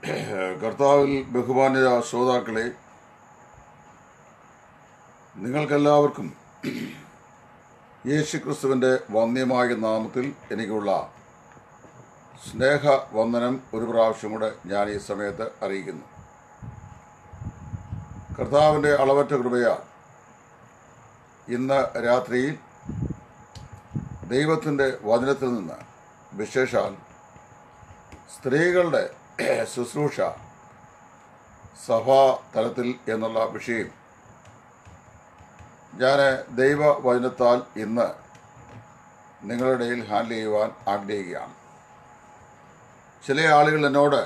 കർത്താവിൽ ബഹുമാന്യ ശ്രോതാക്കളെ നിങ്ങൾക്കെല്ലാവർക്കും യേശു ക്രിസ്തുവിൻ്റെ വന്യമായ നാമത്തിൽ എനിക്കുള്ള സ്നേഹ വന്ദനം ഒരു പ്രാവശ്യം കൂടെ ഞാൻ ഈ സമയത്ത് അറിയിക്കുന്നു കർത്താവിൻ്റെ അളവറ്റ കൃപയാൽ ഇന്ന് രാത്രിയിൽ ദൈവത്തിൻ്റെ വചനത്തിൽ നിന്ന് വിശേഷാൽ സ്ത്രീകളുടെ ശുശ്രൂഷ സഭാ തലത്തിൽ എന്നുള്ള വിഷയം ഞാൻ ദൈവവചനത്താൽ ഇന്ന് നിങ്ങളുടെ ഇടയിൽ ഹാൻഡിൽ ചെയ്യുവാൻ ആഗ്രഹിക്കുകയാണ് ചില ആളുകൾ എന്നോട്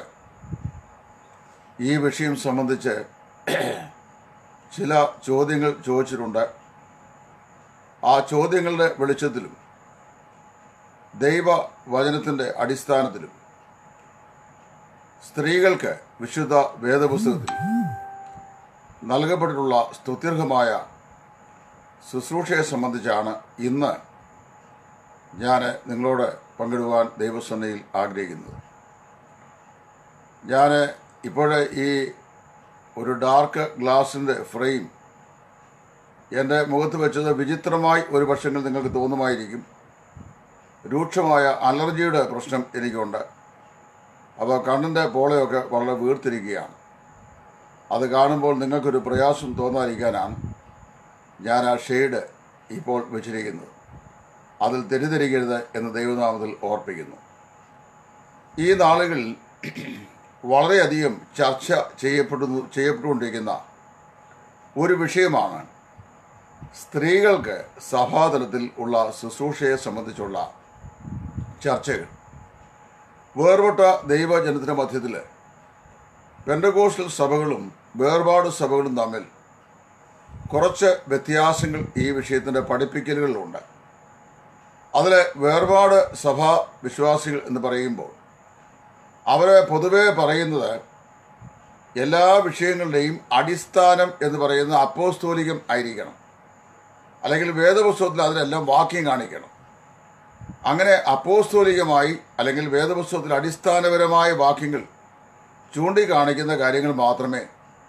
ഈ വിഷയം സംബന്ധിച്ച് ചില ചോദ്യങ്ങൾ ചോദിച്ചിട്ടുണ്ട് ആ ചോദ്യങ്ങളുടെ വെളിച്ചത്തിലും ദൈവവചനത്തിൻ്റെ അടിസ്ഥാനത്തിലും സ്ത്രീകൾക്ക് വിശുദ്ധ വേദപുസ്തകത്തിൽ നൽകപ്പെട്ടിട്ടുള്ള സ്തുത്യർഹമായ ശുശ്രൂഷയെ സംബന്ധിച്ചാണ് ഇന്ന് ഞാൻ നിങ്ങളോട് പങ്കിടുവാൻ ദൈവസന്നയിൽ ആഗ്രഹിക്കുന്നത് ഞാൻ ഇപ്പോഴേ ഈ ഒരു ഡാർക്ക് ഗ്ലാസിൻ്റെ ഫ്രെയിം എൻ്റെ മുഖത്ത് വെച്ചത് വിചിത്രമായി ഒരു പക്ഷെങ്കിൽ നിങ്ങൾക്ക് തോന്നുമായിരിക്കും രൂക്ഷമായ അലർജിയുടെ പ്രശ്നം എനിക്കുണ്ട് അപ്പോൾ കണ്ണിൻ്റെ പോളയൊക്കെ വളരെ വീർത്തിരിക്കുകയാണ് അത് കാണുമ്പോൾ നിങ്ങൾക്കൊരു പ്രയാസം തോന്നാതിരിക്കാനാണ് ഞാൻ ആ ഷെയ്ഡ് ഇപ്പോൾ വെച്ചിരിക്കുന്നത് അതിൽ തെറ്റിദ്ധരിക്കരുത് എന്ന് ദൈവനാമത്തിൽ ഓർപ്പിക്കുന്നു ഈ നാളുകളിൽ വളരെയധികം ചർച്ച ചെയ്യപ്പെടുന്നു ചെയ്യപ്പെട്ടുകൊണ്ടിരിക്കുന്ന ഒരു വിഷയമാണ് സ്ത്രീകൾക്ക് സഭാതലത്തിൽ ഉള്ള ശുശ്രൂഷയെ സംബന്ധിച്ചുള്ള ചർച്ചകൾ വേർപെട്ട ദൈവജനത്തിൻ്റെ മധ്യത്തിൽ പെൻഡകോസ്റ്റൽ സഭകളും വേർപാട് സഭകളും തമ്മിൽ കുറച്ച് വ്യത്യാസങ്ങൾ ഈ വിഷയത്തിൻ്റെ പഠിപ്പിക്കലുകളിലുണ്ട് അതിൽ വേർപാട് സഭാ വിശ്വാസികൾ എന്ന് പറയുമ്പോൾ അവരെ പൊതുവെ പറയുന്നത് എല്ലാ വിഷയങ്ങളുടെയും അടിസ്ഥാനം എന്ന് പറയുന്നത് അപ്പോസ്തോലികം ആയിരിക്കണം അല്ലെങ്കിൽ വേദപുസ്തകത്തിൽ അതിനെല്ലാം വാക്യം കാണിക്കണം അങ്ങനെ അപ്പോസ്തോലികമായി അല്ലെങ്കിൽ വേദപുസ്തകത്തിൽ അടിസ്ഥാനപരമായ വാക്യങ്ങൾ ചൂണ്ടിക്കാണിക്കുന്ന കാര്യങ്ങൾ മാത്രമേ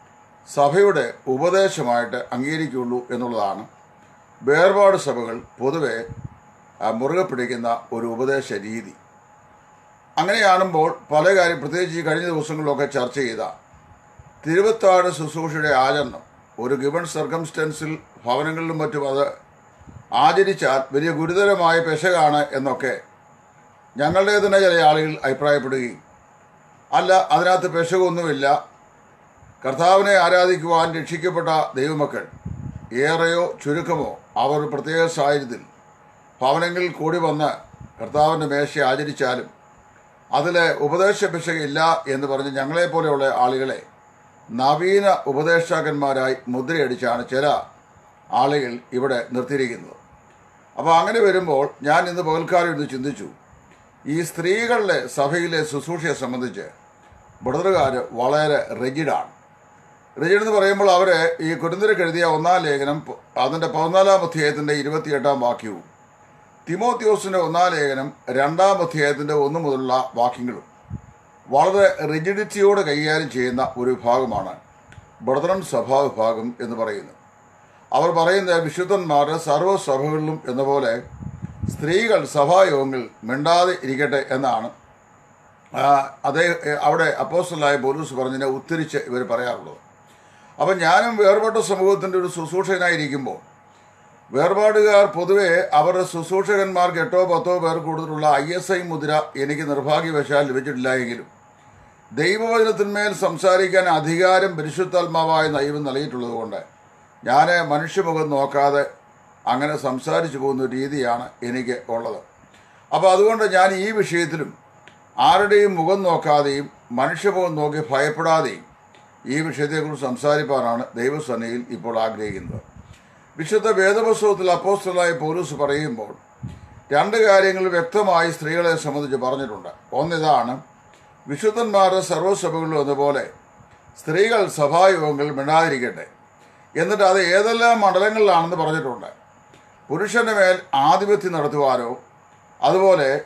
സഭയുടെ ഉപദേശമായിട്ട് അംഗീകരിക്കുള്ളൂ എന്നുള്ളതാണ് വേർപാട് സഭകൾ പൊതുവെ ആ, മുറുകെ പിടിക്കുന്ന ഒരു ഉപദേശ രീതി അങ്ങനെയാണുമ്പോൾ പല കാര്യം പ്രത്യേകിച്ച് ഈ കഴിഞ്ഞ ദിവസങ്ങളിലൊക്കെ ചർച്ച ചെയ്ത തിരുവത്താഴ് ശുശ്രൂഷയുടെ ആചരണം ഒരു ഗിവൺ സർക്കംസ്റ്റൻസിൽ ഭവനങ്ങളിലും മറ്റും അത് ആചരിച്ചാൽ വലിയ ഗുരുതരമായ പെശകാണ് എന്നൊക്കെ ഞങ്ങളുടെ തന്നെ ചില ആളുകൾ അഭിപ്രായപ്പെടുകയും അല്ല അതിനകത്ത് പെശകൊന്നുമില്ല കർത്താവിനെ ആരാധിക്കുവാൻ രക്ഷിക്കപ്പെട്ട ദൈവമക്കൾ ഏറെയോ ചുരുക്കമോ അവർ ഒരു പ്രത്യേക സാഹചര്യത്തിൽ ഭവനങ്ങളിൽ കൂടി വന്ന് കർത്താവിൻ്റെ മേശ ആചരിച്ചാലും അതിൽ ഉപദേശ പിശകില്ല എന്ന് പറഞ്ഞ് ഞങ്ങളെപ്പോലെയുള്ള ആളുകളെ നവീന ഉപദേഷ്ടാക്കന്മാരായി മുദ്രയടിച്ചാണ് ചില ആളുകൾ ഇവിടെ നിർത്തിയിരിക്കുന്നത് അപ്പോൾ അങ്ങനെ വരുമ്പോൾ ഞാൻ ഇന്ന് പകൽക്കാലം ഇത് ചിന്തിച്ചു ഈ സ്ത്രീകളുടെ സഭയിലെ ശുശ്രൂഷയെ സംബന്ധിച്ച് ബ്രദറുകാർ വളരെ റിജിഡാണ് റിജിഡ് എന്ന് പറയുമ്പോൾ അവർ ഈ കുരുന്തരക്ക് എഴുതിയ ഒന്നാം ലേഖനം പ- അതിൻ്റെ പതിനാലാം അധ്യായത്തിൻ്റെ ഇരുപത്തിയെട്ടാം വാക്യവും തിമോത്യോസിൻ്റെ ഒന്നാം ലേഖനം രണ്ടാം അധ്യായത്തിൻ്റെ ഒന്ന് മുതലുള്ള വാക്യങ്ങളും വളരെ റിജിഡിറ്റിയോട് കൈകാര്യം ചെയ്യുന്ന ഒരു വിഭാഗമാണ് ബ്രദറൻ സഭാ വിഭാഗം എന്ന് പറയുന്നത് അവർ പറയുന്ന വിശുദ്ധന്മാർ സർവ്വസഭകളിലും എന്ന പോലെ സ്ത്രീകൾ സഭായോഗങ്ങൾ മിണ്ടാതെ ഇരിക്കട്ടെ എന്നാണ് ആ, അതേ എ, അവിടെ അപ്പോസ്റ്റലായ പോലീസ് പറഞ്ഞതിനെ ഉദ്ധരിച്ച് ഇവർ പറയാറുള്ളത് അപ്പം ഞാനും വേർപെട്ട സമൂഹത്തിൻ്റെ ഒരു ശുശ്രൂഷകനായിരിക്കുമ്പോൾ വേർപാടുകാർ പൊതുവെ അവരുടെ ശുശ്രൂഷകന്മാർക്ക് എട്ടോ പത്തോ പേർ കൂടുതലുള്ള ഐ എസ് ഐ മുദ്ര എനിക്ക് നിർഭാഗ്യവശാൽ ലഭിച്ചിട്ടില്ല എങ്കിലും ദൈവവചനത്തിന്മേൽ സംസാരിക്കാൻ അധികാരം പരിശുദ്ധാത്മാവായ ദൈവം നൽകിയിട്ടുള്ളതുകൊണ്ട് ഞാൻ മനുഷ്യമുഖം നോക്കാതെ അങ്ങനെ സംസാരിച്ചു പോകുന്ന ഒരു രീതിയാണ് എനിക്ക് ഉള്ളത് അപ്പോൾ അതുകൊണ്ട് ഞാൻ ഈ വിഷയത്തിലും ആരുടെയും മുഖം നോക്കാതെയും മനുഷ്യമുഖം നോക്കി ഭയപ്പെടാതെയും ഈ വിഷയത്തെക്കുറിച്ച് സംസാരിപ്പാനാണ് ദൈവസന്നയിൽ ഇപ്പോൾ ആഗ്രഹിക്കുന്നത് വിശുദ്ധ വേദപുസ്തകത്തിൽ അപ്പോസ്റ്റലായ പൗലൂസ് പറയുമ്പോൾ രണ്ട് കാര്യങ്ങൾ വ്യക്തമായി സ്ത്രീകളെ സംബന്ധിച്ച് പറഞ്ഞിട്ടുണ്ട് ഒന്നിതാണ് വിശുദ്ധന്മാരുടെ സർവ്വസഭകളിലും എന്നപോലെ സ്ത്രീകൾ സഭായോഗങ്ങളിൽ മിണ്ടാതിരിക്കട്ടെ എന്നിട്ട് അത് ഏതെല്ലാം മണ്ഡലങ്ങളിലാണെന്ന് പറഞ്ഞിട്ടുണ്ട് പുരുഷന്റെ മേൽ ആധിപത്യം നടത്തുവാനോ അതുപോലെ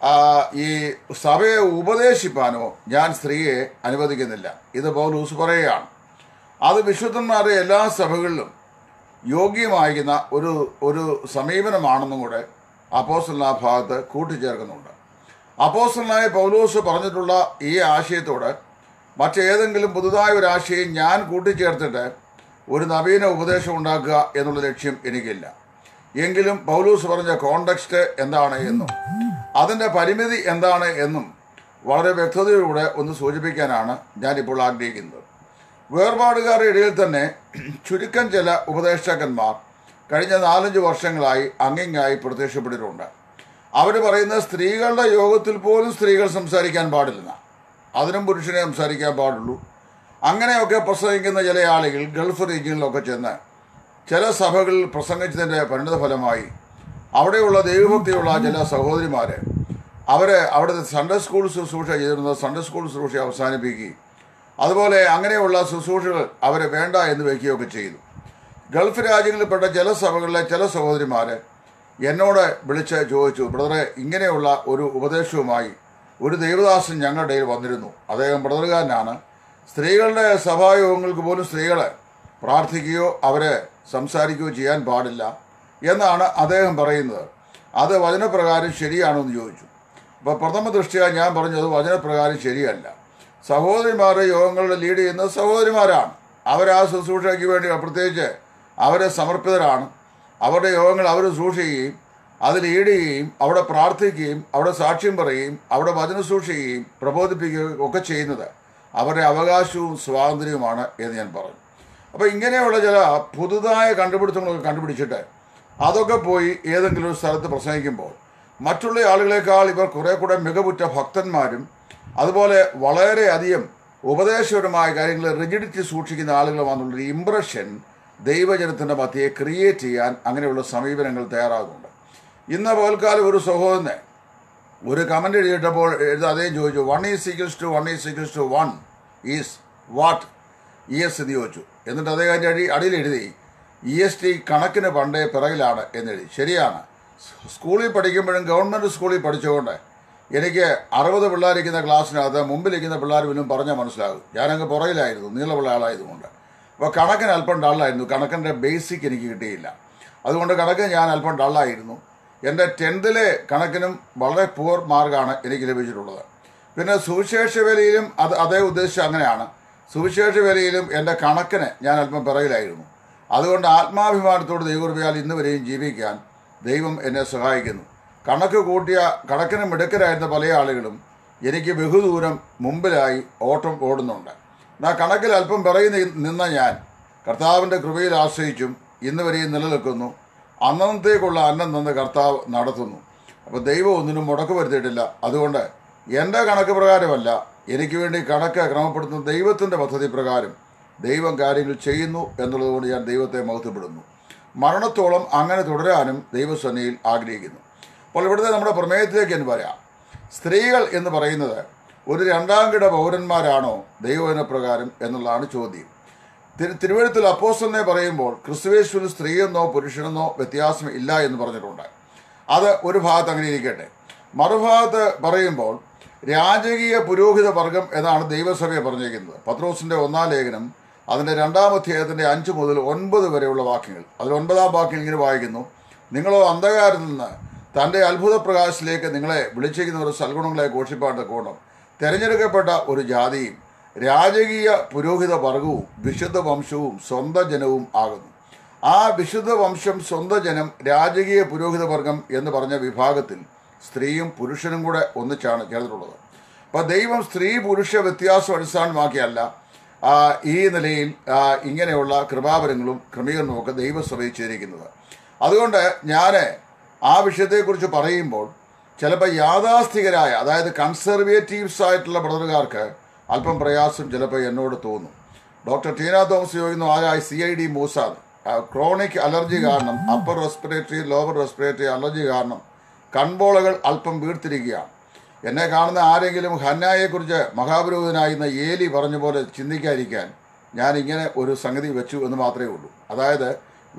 ആ, ഈ സഭയെ ഉപദേശിപ്പാനോ ഞാൻ സ്ത്രീയെ അനുവദിക്കുന്നില്ല ഇത് പൗലൂസ് പറയുകയാണ് അത് വിശുദ്ധന്മാരുടെ എല്ലാ സഭകളിലും യോഗ്യമായിരിക്കുന്ന ഒരു ഒരു സമീപനമാണെന്നും കൂടെ അപ്പോസ്റ്റലിന് ആ ഭാഗത്ത് കൂട്ടിച്ചേർക്കുന്നുണ്ട് അപ്പോസ്റ്റലായ പൗലോസ് പറഞ്ഞിട്ടുള്ള ഈ ആശയത്തോട് മറ്റേതെങ്കിലും പുതുതായ ഒരു ആശയം ഞാൻ കൂട്ടിച്ചേർത്തിട്ട് ഒരു നവീന ഉപദേശം ഉണ്ടാക്കുക എന്നുള്ള ലക്ഷ്യം എനിക്കില്ല എങ്കിലും പൗലൂസ് പറഞ്ഞ കോണ്ടക്സ്റ്റ് എന്താണ് എന്നും അതിൻ്റെ പരിമിതി എന്താണ് എന്നും വളരെ വ്യക്തതയോടെ ഒന്ന് സൂചിപ്പിക്കാനാണ് ഞാനിപ്പോൾ ആഗ്രഹിക്കുന്നത് വേർപാടുകാരുടെ ഇടയിൽ തന്നെ ചുരുക്കം ചില ഉപദേഷ്ടാക്കന്മാർ കഴിഞ്ഞ നാലഞ്ച് വർഷങ്ങളായി അങ്ങിങ്ങായി പ്രത്യക്ഷപ്പെട്ടിട്ടുണ്ട് അവർ പറയുന്ന സ്ത്രീകളുടെ യോഗത്തിൽ പോലും സ്ത്രീകൾ സംസാരിക്കാൻ പാടില്ല അതിനും പുരുഷനെ സംസാരിക്കാൻ പാടുള്ളൂ അങ്ങനെയൊക്കെ പ്രസംഗിക്കുന്ന ചില ആളുകൾ ഗൾഫ് റീജിയനിലൊക്കെ ചെന്ന് ചില സഭകളിൽ പ്രസംഗിച്ചതിൻ്റെ പരിണിതഫലമായി അവിടെയുള്ള ദൈവഭക്തിയുള്ള ചില സഹോദരിമാർ അവരെ അവിടുത്തെ സൺഡേ സ്കൂൾ ശുശ്രൂഷ ചെയ്തിരുന്ന സൺഡേ സ്കൂൾ ശുശ്രൂഷ അവസാനിപ്പിക്കുകയും അതുപോലെ അങ്ങനെയുള്ള ശുശ്രൂഷകൾ അവരെ വേണ്ട എന്ന് വയ്ക്കുകയൊക്കെ ചെയ്തു ഗൾഫ് രാജ്യങ്ങളിൽപ്പെട്ട ചില സഭകളിലെ ചില സഹോദരിമാർ എന്നോട് വിളിച്ച് ചോദിച്ചു ബ്രദറെ ഇങ്ങനെയുള്ള ഒരു ഉപദേശവുമായി ഒരു ദേവദാസൻ ഞങ്ങളുടെ ഇടയിൽ വന്നിരുന്നു അദ്ദേഹം ബ്രദറുകാരനാണ് സ്ത്രീകളുടെ സഭായോഗങ്ങൾക്ക് പോലും സ്ത്രീകളെ പ്രാർത്ഥിക്കുകയോ അവരെ സംസാരിക്കുകയോ ചെയ്യാൻ പാടില്ല എന്നാണ് അദ്ദേഹം പറയുന്നത് അത് വചനപ്രകാരം ശരിയാണോ എന്ന് ചോദിച്ചു അപ്പോൾ പ്രഥമ ദൃഷ്ടിയ ഞാൻ പറഞ്ഞത് വചനപ്രകാരം ശരിയല്ല സഹോദരിമാരുടെ യോഗങ്ങളുടെ ലീഡ് ചെയ്യുന്നത് സഹോദരിമാരാണ് അവർ ആ ശുശ്രൂഷയ്ക്ക് വേണ്ടി പ്രത്യേകിച്ച് അവരെ സമർപ്പിതരാണ് അവരുടെ യോഗങ്ങൾ അവർ സൂക്ഷിക്കുകയും അത് ലീഡ് ചെയ്യുകയും അവിടെ പ്രാർത്ഥിക്കുകയും അവിടെ സാക്ഷ്യം പറയുകയും അവിടെ വചന സൂക്ഷിക്കുകയും പ്രബോധിപ്പിക്കുകയും ഒക്കെ ചെയ്യുന്നത് അവരുടെ അവകാശവും സ്വാതന്ത്ര്യവുമാണ് എന്ന് ഞാൻ പറഞ്ഞു അപ്പോൾ ഇങ്ങനെയുള്ള ചില പുതുതായ കണ്ടുപിടുത്തങ്ങളൊക്കെ കണ്ടുപിടിച്ചിട്ട് അതൊക്കെ പോയി ഏതെങ്കിലും ഒരു സ്ഥലത്ത് പ്രസംഗിക്കുമ്പോൾ മറ്റുള്ള ആളുകളെക്കാൾ ഇവർ കുറെ കൂടെ മികവുറ്റ ഭക്തന്മാരും അതുപോലെ വളരെയധികം ഉപദേശപരമായ കാര്യങ്ങൾ റിജിഡിറ്റി സൂക്ഷിക്കുന്ന ആളുകളുമാണെന്നുള്ളൊരു ഇംപ്രഷൻ ദൈവജനത്തിൻ്റെ മധ്യയെ ക്രിയേറ്റ് ചെയ്യാൻ അങ്ങനെയുള്ള സമീപനങ്ങൾ തയ്യാറാകുന്നുണ്ട് ഇന്ന് പകൽക്കാലം ഒരു സഹോദരനെ ഒരു കമന്റ് എഴുതിയിട്ടപ്പോൾ എഴുതി അദ്ദേഹം ചോദിച്ചു one is equals two one is equals two one is what E S എന്ന് ചോദിച്ചു എന്നിട്ട് അദ്ദേഹം അതിൻ്റെ അടി അടിയിൽ എഴുതി ഇ എസ് ടി കണക്കിന് പണ്ടേ പിറകിലാണ് എന്നെഴുതി ശരിയാണ് സ്കൂളിൽ പഠിക്കുമ്പോഴും ഗവൺമെൻറ് സ്കൂളിൽ പഠിച്ചുകൊണ്ട് എനിക്ക് അറുപത് പിള്ളേരിക്കുന്ന ക്ലാസ്സിനകത്ത് മുമ്പിലിരിക്കുന്ന പിള്ളേർ പോലും പറഞ്ഞാൽ മനസ്സിലാകും ഞാനങ്ങ് പുറകിലായിരുന്നു നീളമുള്ള ആളായതുകൊണ്ട് അപ്പോൾ കണക്കിന് അല്പം ഡള്ളായിരുന്നു കണക്കിൻ്റെ ബേസിക് എനിക്ക് കിട്ടിയില്ല അതുകൊണ്ട് കണക്ക് ഞാൻ അല്പം ഡള്ളായിരുന്നു എൻ്റെ ടെൻത്തിലെ കണക്കിനും വളരെ പുവർ മാർക്കാണ് എനിക്ക് ലഭിച്ചിട്ടുള്ളത് പിന്നെ സുവിശേഷ വേലയിലും അത് അതേ ഉദ്ദേശിച്ച് അങ്ങനെയാണ് സുവിശേഷ വേലയിലും എൻ്റെ കണക്കിന് ഞാൻ അല്പം പിറകിലായിരുന്നു അതുകൊണ്ട് ആത്മാഭിമാനത്തോട് ദൈവകൃപയാൽ ഇന്ന് വരെയും ജീവിക്കാൻ ദൈവം എന്നെ സഹായിക്കുന്നു കണക്ക് കൂട്ടിയ കണക്കിന് മിടുക്കരായിരുന്ന പല ആളുകളും എനിക്ക് ബഹുദൂരം മുമ്പിലായി ഓട്ടം ഓടുന്നുണ്ട് എന്നാൽ കണക്കിൽ അല്പം പിറകി നി- നിന്ന ഞാൻ കർത്താവിൻ്റെ കൃപയിൽ ആശ്രയിച്ചും ഇന്ന് വരെയും നിലനിൽക്കുന്നു അന്നത്തേക്കുള്ള അന്നം തന്ന് കർത്താവ് നടത്തുന്നു അപ്പോൾ ദൈവം ഒന്നിനും മുടക്ക് വരുത്തിയിട്ടില്ല അതുകൊണ്ട് എൻ്റെ കണക്ക് പ്രകാരമല്ല എനിക്ക് വേണ്ടി കണക്ക് ക്രമപ്പെടുത്തുന്ന ദൈവത്തിൻ്റെ പദ്ധതി പ്രകാരം ദൈവം കാര്യങ്ങൾ ചെയ്യുന്നു എന്നുള്ളതുകൊണ്ട് ഞാൻ ദൈവത്തെ മഹത്വപ്പെടുന്നു മരണത്തോളം അങ്ങനെ തുടരാനും ദൈവസന്നിധിയിൽ ആഗ്രഹിക്കുന്നു അപ്പോൾ ഇവിടുത്തെ നമ്മുടെ പ്രമേയത്തിലേക്ക് എന്ന് പറയാം സ്ത്രീകൾ എന്ന് പറയുന്നത് ഒരു രണ്ടാം കിട പൗരന്മാരാണോ ദൈവവചന പ്രകാരം എന്നുള്ളതാണ് ചോദ്യം തിരു തിരുവഴുത്തിൽ അപ്പോസ്റ്റലിനെ പറയുമ്പോൾ ക്രിസ്തുവേശ്വരിൽ സ്ത്രീയെന്നോ പുരുഷനെന്നോ വ്യത്യാസം ഇല്ല എന്ന് പറഞ്ഞിട്ടുണ്ട് അത് ഒരു ഭാഗത്ത് അങ്ങനെ ഇരിക്കട്ടെ മറുഭാഗത്ത് പറയുമ്പോൾ രാജകീയ പുരോഹിത വർഗം എന്നാണ് ദൈവസഭയെ പറഞ്ഞിരിക്കുന്നത് പത്രോസിന്റെ ഒന്നാം ലേഖനം അതിന്റെ രണ്ടാം അധ്യായത്തിന്റെ അഞ്ച് മുതൽ ഒൻപത് വരെയുള്ള വാക്യങ്ങൾ അതിൽ ഒൻപതാം വാക്യം ഇങ്ങനെ വായിക്കുന്നു നിങ്ങളോ അന്ധകാരത്തിൽ നിന്ന് തന്റെ അത്ഭുത പ്രകാശത്തിലേക്ക് നിങ്ങളെ വിളിച്ചിരിക്കുന്ന ഒരു സൽഗുണങ്ങളെ ഘോഷിപ്പാട്ട് കോണം തെരഞ്ഞെടുക്കപ്പെട്ട ഒരു ജാതിയും രാജകീയ പുരോഹിത വർഗവും വിശുദ്ധ വംശവും സ്വന്തം ജനവും ആകുന്നു ആ വിശുദ്ധ വംശം സ്വന്തം ജനം രാജകീയ പുരോഹിത വർഗം എന്ന് പറഞ്ഞ വിഭാഗത്തിൽ സ്ത്രീയും പുരുഷനും കൂടെ ഒന്നിച്ചാണ് ചേർന്നിട്ടുള്ളത് അപ്പോൾ ദൈവം സ്ത്രീ പുരുഷ വ്യത്യാസം അടിസ്ഥാനമാക്കിയല്ല ആ, ഈ നിലയിൽ ആ, ഇങ്ങനെയുള്ള കൃപാവരങ്ങളും ക്രമീകരണവും ഒക്കെ ദൈവസഭയിൽ ചെയ്തിരിക്കുന്നത് അതുകൊണ്ട് ഞാൻ ആ വിഷയത്തെക്കുറിച്ച് പറയുമ്പോൾ ചിലപ്പോൾ യാഥാസ്ഥികരായ അതായത് കൺസർവേറ്റീവ്സ് ആയിട്ടുള്ള ബ്രദറുകാർക്ക് അല്പം പ്രയാസം ചിലപ്പോൾ എന്നോട് തോന്നും ഡോക്ടർ ടീന തോമസ് ചോദിക്കുന്നു ആരായി C I D Moosad chronic allergy കാരണം upper respiratory lower respiratory allergy കാരണം കൺപോളകൾ അല്പം വീർത്തിരിക്കുകയാണ് എന്നെ കാണുന്ന ആരെങ്കിലും ഹന്നായെക്കുറിച്ച് മഹാപുരോഹിതനായിരുന്ന ഏലി പറഞ്ഞ പോലെ ചിന്തിക്കാതിരിക്കാൻ ഞാൻ ഇങ്ങനെ ഒരു സംഗതി വെച്ചു എന്ന് മാത്രമേ ഉള്ളൂ അതായത്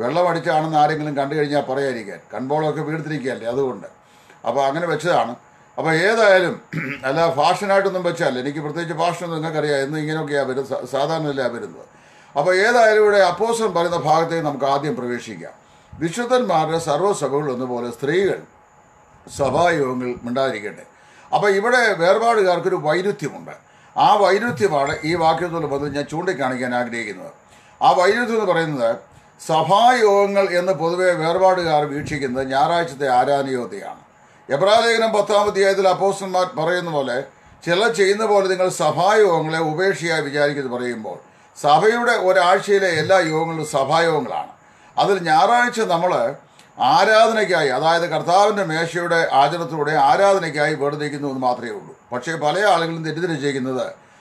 വെള്ളമടിച്ചാണെന്ന് ആരെങ്കിലും കണ്ടു കഴിഞ്ഞാൽ പറയാതിരിക്കാൻ കൺപോളൊക്കെ വീർത്തിരിക്കുകയല്ലേ അതുകൊണ്ട് അപ്പോൾ അങ്ങനെ വെച്ചതാണ് അപ്പോൾ ഏതായാലും അല്ല ഫാഷനായിട്ടൊന്നും വെച്ചാൽ എനിക്ക് പ്രത്യേകിച്ച് ഫാഷൻ നിങ്ങൾക്കറിയാം എന്ന് ഇങ്ങനെയൊക്കെയാണ് വരുന്നത് സാ- സാധാരണയല്ല വരുന്നത് അപ്പോൾ ഏതായാലും ഇവിടെ അപ്പോസ്റ്റലൻ പറയുന്ന ഭാഗത്തേക്ക് നമുക്ക് ആദ്യം പ്രവേശിക്കാം വിശുദ്ധന്മാരുടെ സർവ്വസഭകൾ എന്നപോലെ സ്ത്രീകൾ സഭായോഗങ്ങൾ മിണ്ടാതിരിക്കട്ടെ അപ്പോൾ ഇവിടെ വേർപാടുകാർക്കൊരു വൈരുദ്ധ്യമുണ്ട് ആ വൈരുദ്ധ്യമാണ് ഈ വാക്യത്തോട് ബന്ധം ഞാൻ ചൂണ്ടിക്കാണിക്കാൻ ആഗ്രഹിക്കുന്നത് ആ വൈരുദ്ധ്യം എന്ന് പറയുന്നത് സഭായോഗങ്ങൾ എന്ന് പൊതുവെ വേർപാടുകാർ വീക്ഷിക്കുന്നത് ഞായറാഴ്ചത്തെ ആരാധനയോഗ്യതയാണ് എബ്രാലേഖനം പത്താം അധ്യായത്തിൽ അപ്പോസ്റ്റന്മാർ പറയുന്ന പോലെ ചിലർ ചെയ്യുന്ന പോലെ നിങ്ങൾ സഭായോഗങ്ങളെ ഉപേക്ഷയായി വിചാരിക്കുന്നത് പറയുമ്പോൾ സഭയുടെ ഒരാഴ്ചയിലെ എല്ലാ യോഗങ്ങളും സഭായോഗങ്ങളാണ് അതിൽ ഞായറാഴ്ച നമ്മൾ ആരാധനയ്ക്കായി അതായത് കർത്താവിൻ്റെ മേശയുടെ ആചരണത്തിലൂടെ ആരാധനയ്ക്കായി വേർതിരിക്കുന്നു എന്ന് മാത്രമേ ഉള്ളൂ പക്ഷേ പല ആളുകളും തെറ്റിദ്ധരിച്ചിരിക്കുന്നത്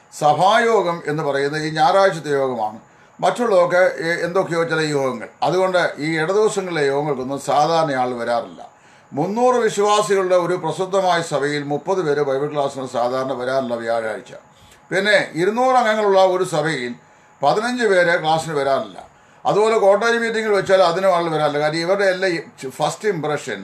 സഭായോഗം എന്ന് പറയുന്നത് ഈ ഞായറാഴ്ചത്തെ യോഗമാണ് മറ്റുള്ളതൊക്കെ എ- എന്തൊക്കെയോ ചില യോഗങ്ങൾ അതുകൊണ്ട് ഈ ഇടദിവസങ്ങളിലെ യോഗങ്ങൾക്കൊന്നും സാധാരണ ആൾ വരാറില്ല മുന്നൂറ് വിശ്വാസികളുടെ ഒരു പ്രസിദ്ധമായ സഭയിൽ മുപ്പത് പേര് ബൈബിൾ ക്ലാസ്സിന് സാധാരണ വരാറില്ല വ്യാഴാഴ്ച പിന്നെ ഇരുന്നൂറ് അംഗങ്ങളുള്ള ഒരു സഭയിൽ പതിനഞ്ച് പേര് ക്ലാസ്സിന് വരാറില്ല അതുപോലെ കോട്ടേജ് മീറ്റിങ്ങിൽ വെച്ചാൽ അതിനും ആൾ വരാറില്ല കാര്യം ഇവരുടെ എല്ലാം ഫസ്റ്റ് ഇംപ്രഷൻ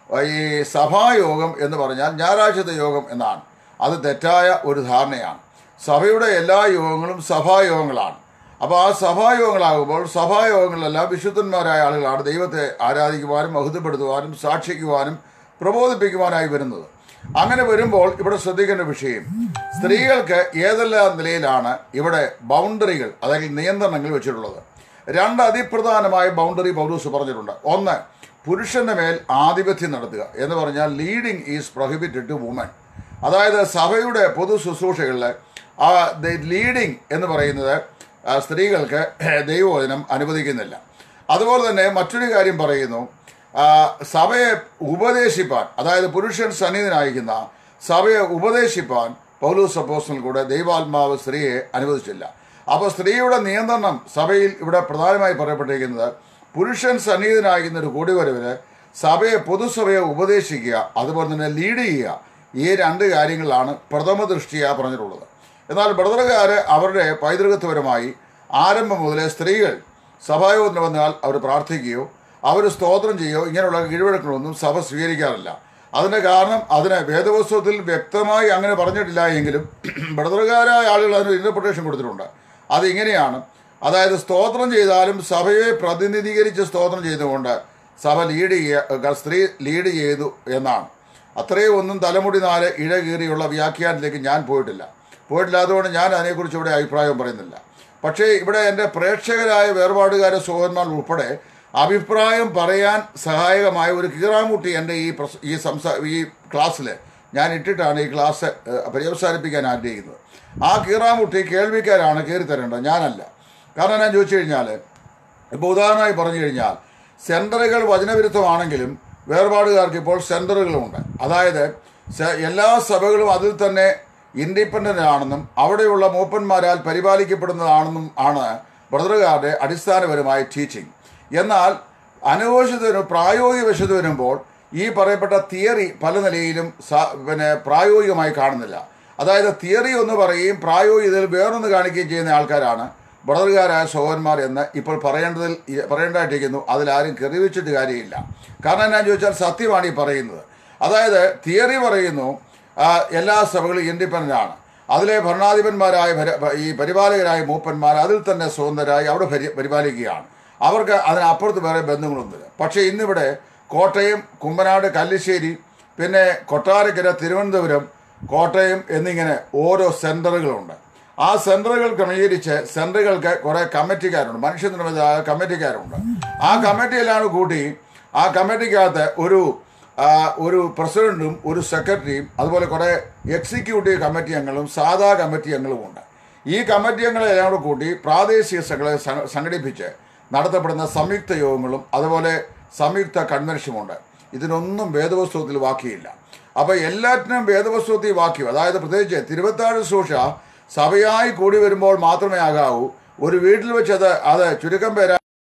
ഈ സഭായോഗം എന്ന് പറഞ്ഞാൽ ഞായറാഴ്ചത്തെ യോഗം എന്നാണ് അത് തെറ്റായ ഒരു ധാരണയാണ് സഭയുടെ എല്ലാ യോഗങ്ങളും സഭായോഗങ്ങളാണ് അപ്പോൾ ആ സഭായോഗങ്ങളാകുമ്പോൾ സഭായോഗങ്ങളിലെല്ലാം വിശുദ്ധന്മാരായ ആളുകളാണ് ദൈവത്തെ ആരാധിക്കുവാനും മഹത്വപ്പെടുത്തുവാനും സാക്ഷിക്കുവാനും പ്രബോധിപ്പിക്കുവാനായി വരുന്നത് അങ്ങനെ വരുമ്പോൾ ഇവിടെ ശ്രദ്ധിക്കേണ്ട വിഷയം സ്ത്രീകൾക്ക് ഏതെല്ലാം നിലയിലാണ് ഇവിടെ ബൗണ്ടറികൾ അല്ലെങ്കിൽ നിയന്ത്രണങ്ങൾ വെച്ചിട്ടുള്ളത് രണ്ട് അതിപ്രധാനമായ ബൗണ്ടറി പൗലൂസ് പറഞ്ഞിട്ടുണ്ട് ഒന്ന് പുരുഷന്റെ മേൽ ആധിപത്യം നടത്തുക എന്ന് പറഞ്ഞാൽ leading is prohibited to woman അതായത് സഭയുടെ പൊതു ശുശ്രൂഷകളിൽ ആ ലീഡിങ് എന്ന് പറയുന്നത് ആ, സ്ത്രീകൾക്ക് ദൈവവചനം അനുവദിക്കുന്നില്ല അതുപോലെ തന്നെ മറ്റൊരു കാര്യം പറയുന്നു ആ, സഭയെ ഉപദേശിപ്പാൻ അതായത് പുരുഷൻ സന്നിധനായിരിക്കുന്ന സഭയെ ഉപദേശിപ്പാൻ പൗലൂസ് അപ്പോസ്റ്റൽ കൂടെ ദൈവാത്മാവ് സ്ത്രീയെ അനുവദിച്ചില്ല അപ്പോൾ സ്ത്രീയുടെ നിയന്ത്രണം സഭയിൽ ഇവിടെ പ്രധാനമായി പറയപ്പെട്ടിരിക്കുന്നത് പുരുഷൻ സന്നിഹിതനായിരിക്കുന്ന ഒരു കൂടിവരവിന് സഭയെ പൊതുസഭയെ ഉപദേശിക്കുക അതുപോലെ തന്നെ ലീഡ് ചെയ്യുക ഈ രണ്ട് കാര്യങ്ങളാണ് പ്രഥമ ദൃഷ്ടിയ പറഞ്ഞിട്ടുള്ളത് എന്നാൽ ബ്രദറുകാർ അവരുടെ പൈതൃകത്വപരമായി ആരംഭം മുതലേ സ്ത്രീകൾ സഭായോഗത്തിന് വന്നാൽ അവർ പ്രാർത്ഥിക്കുകയോ അവർ സ്തോത്രം ചെയ്യുകയോ ഇങ്ങനെയുള്ള കീഴ്വഴക്കങ്ങളൊന്നും സഭ സ്വീകരിക്കാറില്ല അതിൻ്റെ കാരണം അതിന് വേദപുസ്തകത്തിൽ വ്യക്തമായി അങ്ങനെ പറഞ്ഞിട്ടില്ല എങ്കിലും ബ്രദറുകാരായ ആളുകൾ അതിന് ഇൻ്റർപ്രിട്ടേഷൻ കൊടുത്തിട്ടുണ്ട് അത് ഇങ്ങനെയാണ് അതായത് സ്തോത്രം ചെയ്താലും സഭയെ പ്രതിനിധീകരിച്ച് സ്തോത്രം ചെയ്തുകൊണ്ട് സഭ ലീഡ് ചെയ്യുക സ്ത്രീ ലീഡ് ചെയ്തു എന്നാണ് അത്രയും ഒന്നും തലമുടി നാല് ഇഴ കീറിയുള്ള വ്യാഖ്യാനത്തിലേക്ക് ഞാൻ പോയിട്ടില്ല പോയിട്ടില്ല അതുകൊണ്ട് ഞാൻ അതിനെക്കുറിച്ച് ഇവിടെ അഭിപ്രായം പറയുന്നില്ല പക്ഷേ ഇവിടെ എൻ്റെ പ്രേക്ഷകരായ വേർപാടുകാരെ സഹോദരന്മാർ ഉൾപ്പെടെ അഭിപ്രായം പറയാൻ സഹായകമായ ഒരു കീറാമുട്ടി എൻ്റെ ഈ പ്രസ- ഈ സംസാ ഈ ക്ലാസ്സിൽ ഞാൻ ഇട്ടിട്ടാണ് ഈ ക്ലാസ് ഏഹ്, പര്യവസാനിപ്പിക്കാൻ ആഗ്രഹിക്കുന്നത് ആ കീറാമുട്ടി കേൾവിക്കാരാണ് കയറി തരേണ്ടത് ഞാനല്ല കാരണം ഞാൻ ചോദിച്ചു കഴിഞ്ഞാൽ ഇപ്പോൾ ഉദാഹരണമായി പറഞ്ഞു കഴിഞ്ഞാൽ സെൻറ്ററുകൾ വചനവിരുദ്ധമാണെങ്കിലും വേർപാടുകാർക്ക് ഇപ്പോൾ സെൻറ്ററുകളുമുണ്ട് അതായത് സ- എല്ലാ സഭകളും അതിൽ തന്നെ ഇൻഡിപെൻഡൻ്റ് ആണെന്നും അവിടെയുള്ള മൂപ്പന്മാരാൽ പരിപാലിക്കപ്പെടുന്നതാണെന്നും ആണ് ബ്രദറുകാരുടെ അടിസ്ഥാനപരമായ ടീച്ചിങ് എന്നാൽ അനുഭവശത്തിന് പ്രായോഗിക വശത്ത് വരുമ്പോൾ ഈ പറയപ്പെട്ട തിയറി പല നിലയിലും സ- പിന്നെ പ്രായോഗികമായി കാണുന്നില്ല അതായത് തിയറി ഒന്ന് പറയുകയും പ്രായോഗികതയിൽ വേറൊന്ന് കാണിക്കുകയും ചെയ്യുന്ന ആൾക്കാരാണ് ബ്രദറുകാരായ സഹോദരന്മാർ എന്ന് ഇപ്പോൾ പറയേണ്ടതിൽ പറയേണ്ടതായിട്ടിരിക്കുന്നു അതിലാരും കെറിവിച്ചിട്ട് കാര്യമില്ല കാരണം ഞാൻ ചോദിച്ചാൽ സത്യമാണ് ഈ പറയുന്നത് അതായത് തിയറി പറയുന്നു ആ, എല്ലാ സഭകളും ഇൻഡിപെൻഡൻ്റ് ആണ് അതിലെ ഭരണാധിപന്മാരായ ഭര- ഈ പരിപാലകരായ മൂപ്പന്മാർ അതിൽ തന്നെ സ്വതന്ത്രരായി അവിടെ പരി പരിപാലിക്കുകയാണ് അവർക്ക് അതിനപ്പുറത്ത് വേറെ ബന്ധങ്ങളൊന്നുമില്ല പക്ഷേ ഇന്നിവിടെ കോട്ടയം കുമ്പനാട് കല്ലിശ്ശേരി പിന്നെ കൊട്ടാരക്കര തിരുവനന്തപുരം കോട്ടയം എന്നിങ്ങനെ ഓരോ സെൻറ്ററുകളുണ്ട് ആ സെൻറ്ററുകൾ ക്രമീകരിച്ച് സെൻറ്ററുകൾക്ക് കുറേ കമ്മിറ്റിക്കാരുണ്ട് മനുഷ്യനിർമ്മിത കമ്മിറ്റിക്കാരുണ്ട് ആ കമ്മിറ്റിയിലാണ് കൂട്ടി ആ കമ്മിറ്റിക്കകത്ത് ഒരു ആ, ഒരു പ്രസിഡന്റും ഒരു സെക്രട്ടറിയും അതുപോലെ കുറേ എക്സിക്യൂട്ടീവ് കമ്മിറ്റി അംഗങ്ങളും സാധാ കമ്മിറ്റി അംഗങ്ങളും ഉണ്ട് ഈ കമ്മിറ്റി അംഗങ്ങളെ എല്ലാം കൂടെ കൂട്ടി പ്രാദേശിക സഭകളെ സ- സംഘടിപ്പിച്ച് നടത്തപ്പെടുന്ന സംയുക്ത യോഗങ്ങളും അതുപോലെ സംയുക്ത കൺവെൻഷനുമുണ്ട് ഇതിനൊന്നും വേദപുസ്തകത്തിൽ വാക്കിയില്ല അപ്പോൾ എല്ലാറ്റിനും വേദപുസ്തകത്തിൽ വാക്യം അതായത് പ്രത്യേകിച്ച് തിരുവത്താഴ് സൂക്ഷ സഭയായി കൂടി വരുമ്പോൾ മാത്രമേ ആകാവൂ ഒരു വീട്ടിൽ വെച്ച് അത് അത് ചുരുക്കം പേരാ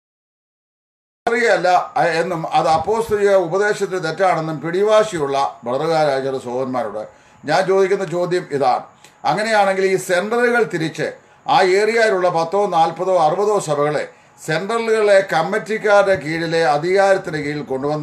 അറിയല്ല എന്നും അത് അപ്പോസ്തലിക ഉപദേശത്തിന് തെറ്റാണെന്നും പിടിവാശിയുള്ള ബ്രദറുകാരായ ചില സഹോദരന്മാരോട് ഞാൻ ചോദിക്കുന്ന ചോദ്യം ഇതാണ് അങ്ങനെയാണെങ്കിൽ ഈ സെൻറ്ററുകൾ തിരിച്ച് ആ ഏരിയയിലുള്ള പത്തോ നാൽപ്പതോ അറുപതോ സഭകളെ സെൻട്രലുകളെ കമ്മിറ്റിക്കാരുടെ കീഴിലെ അധികാരത്തിന് കീഴിൽ കൊണ്ടുവന്ന്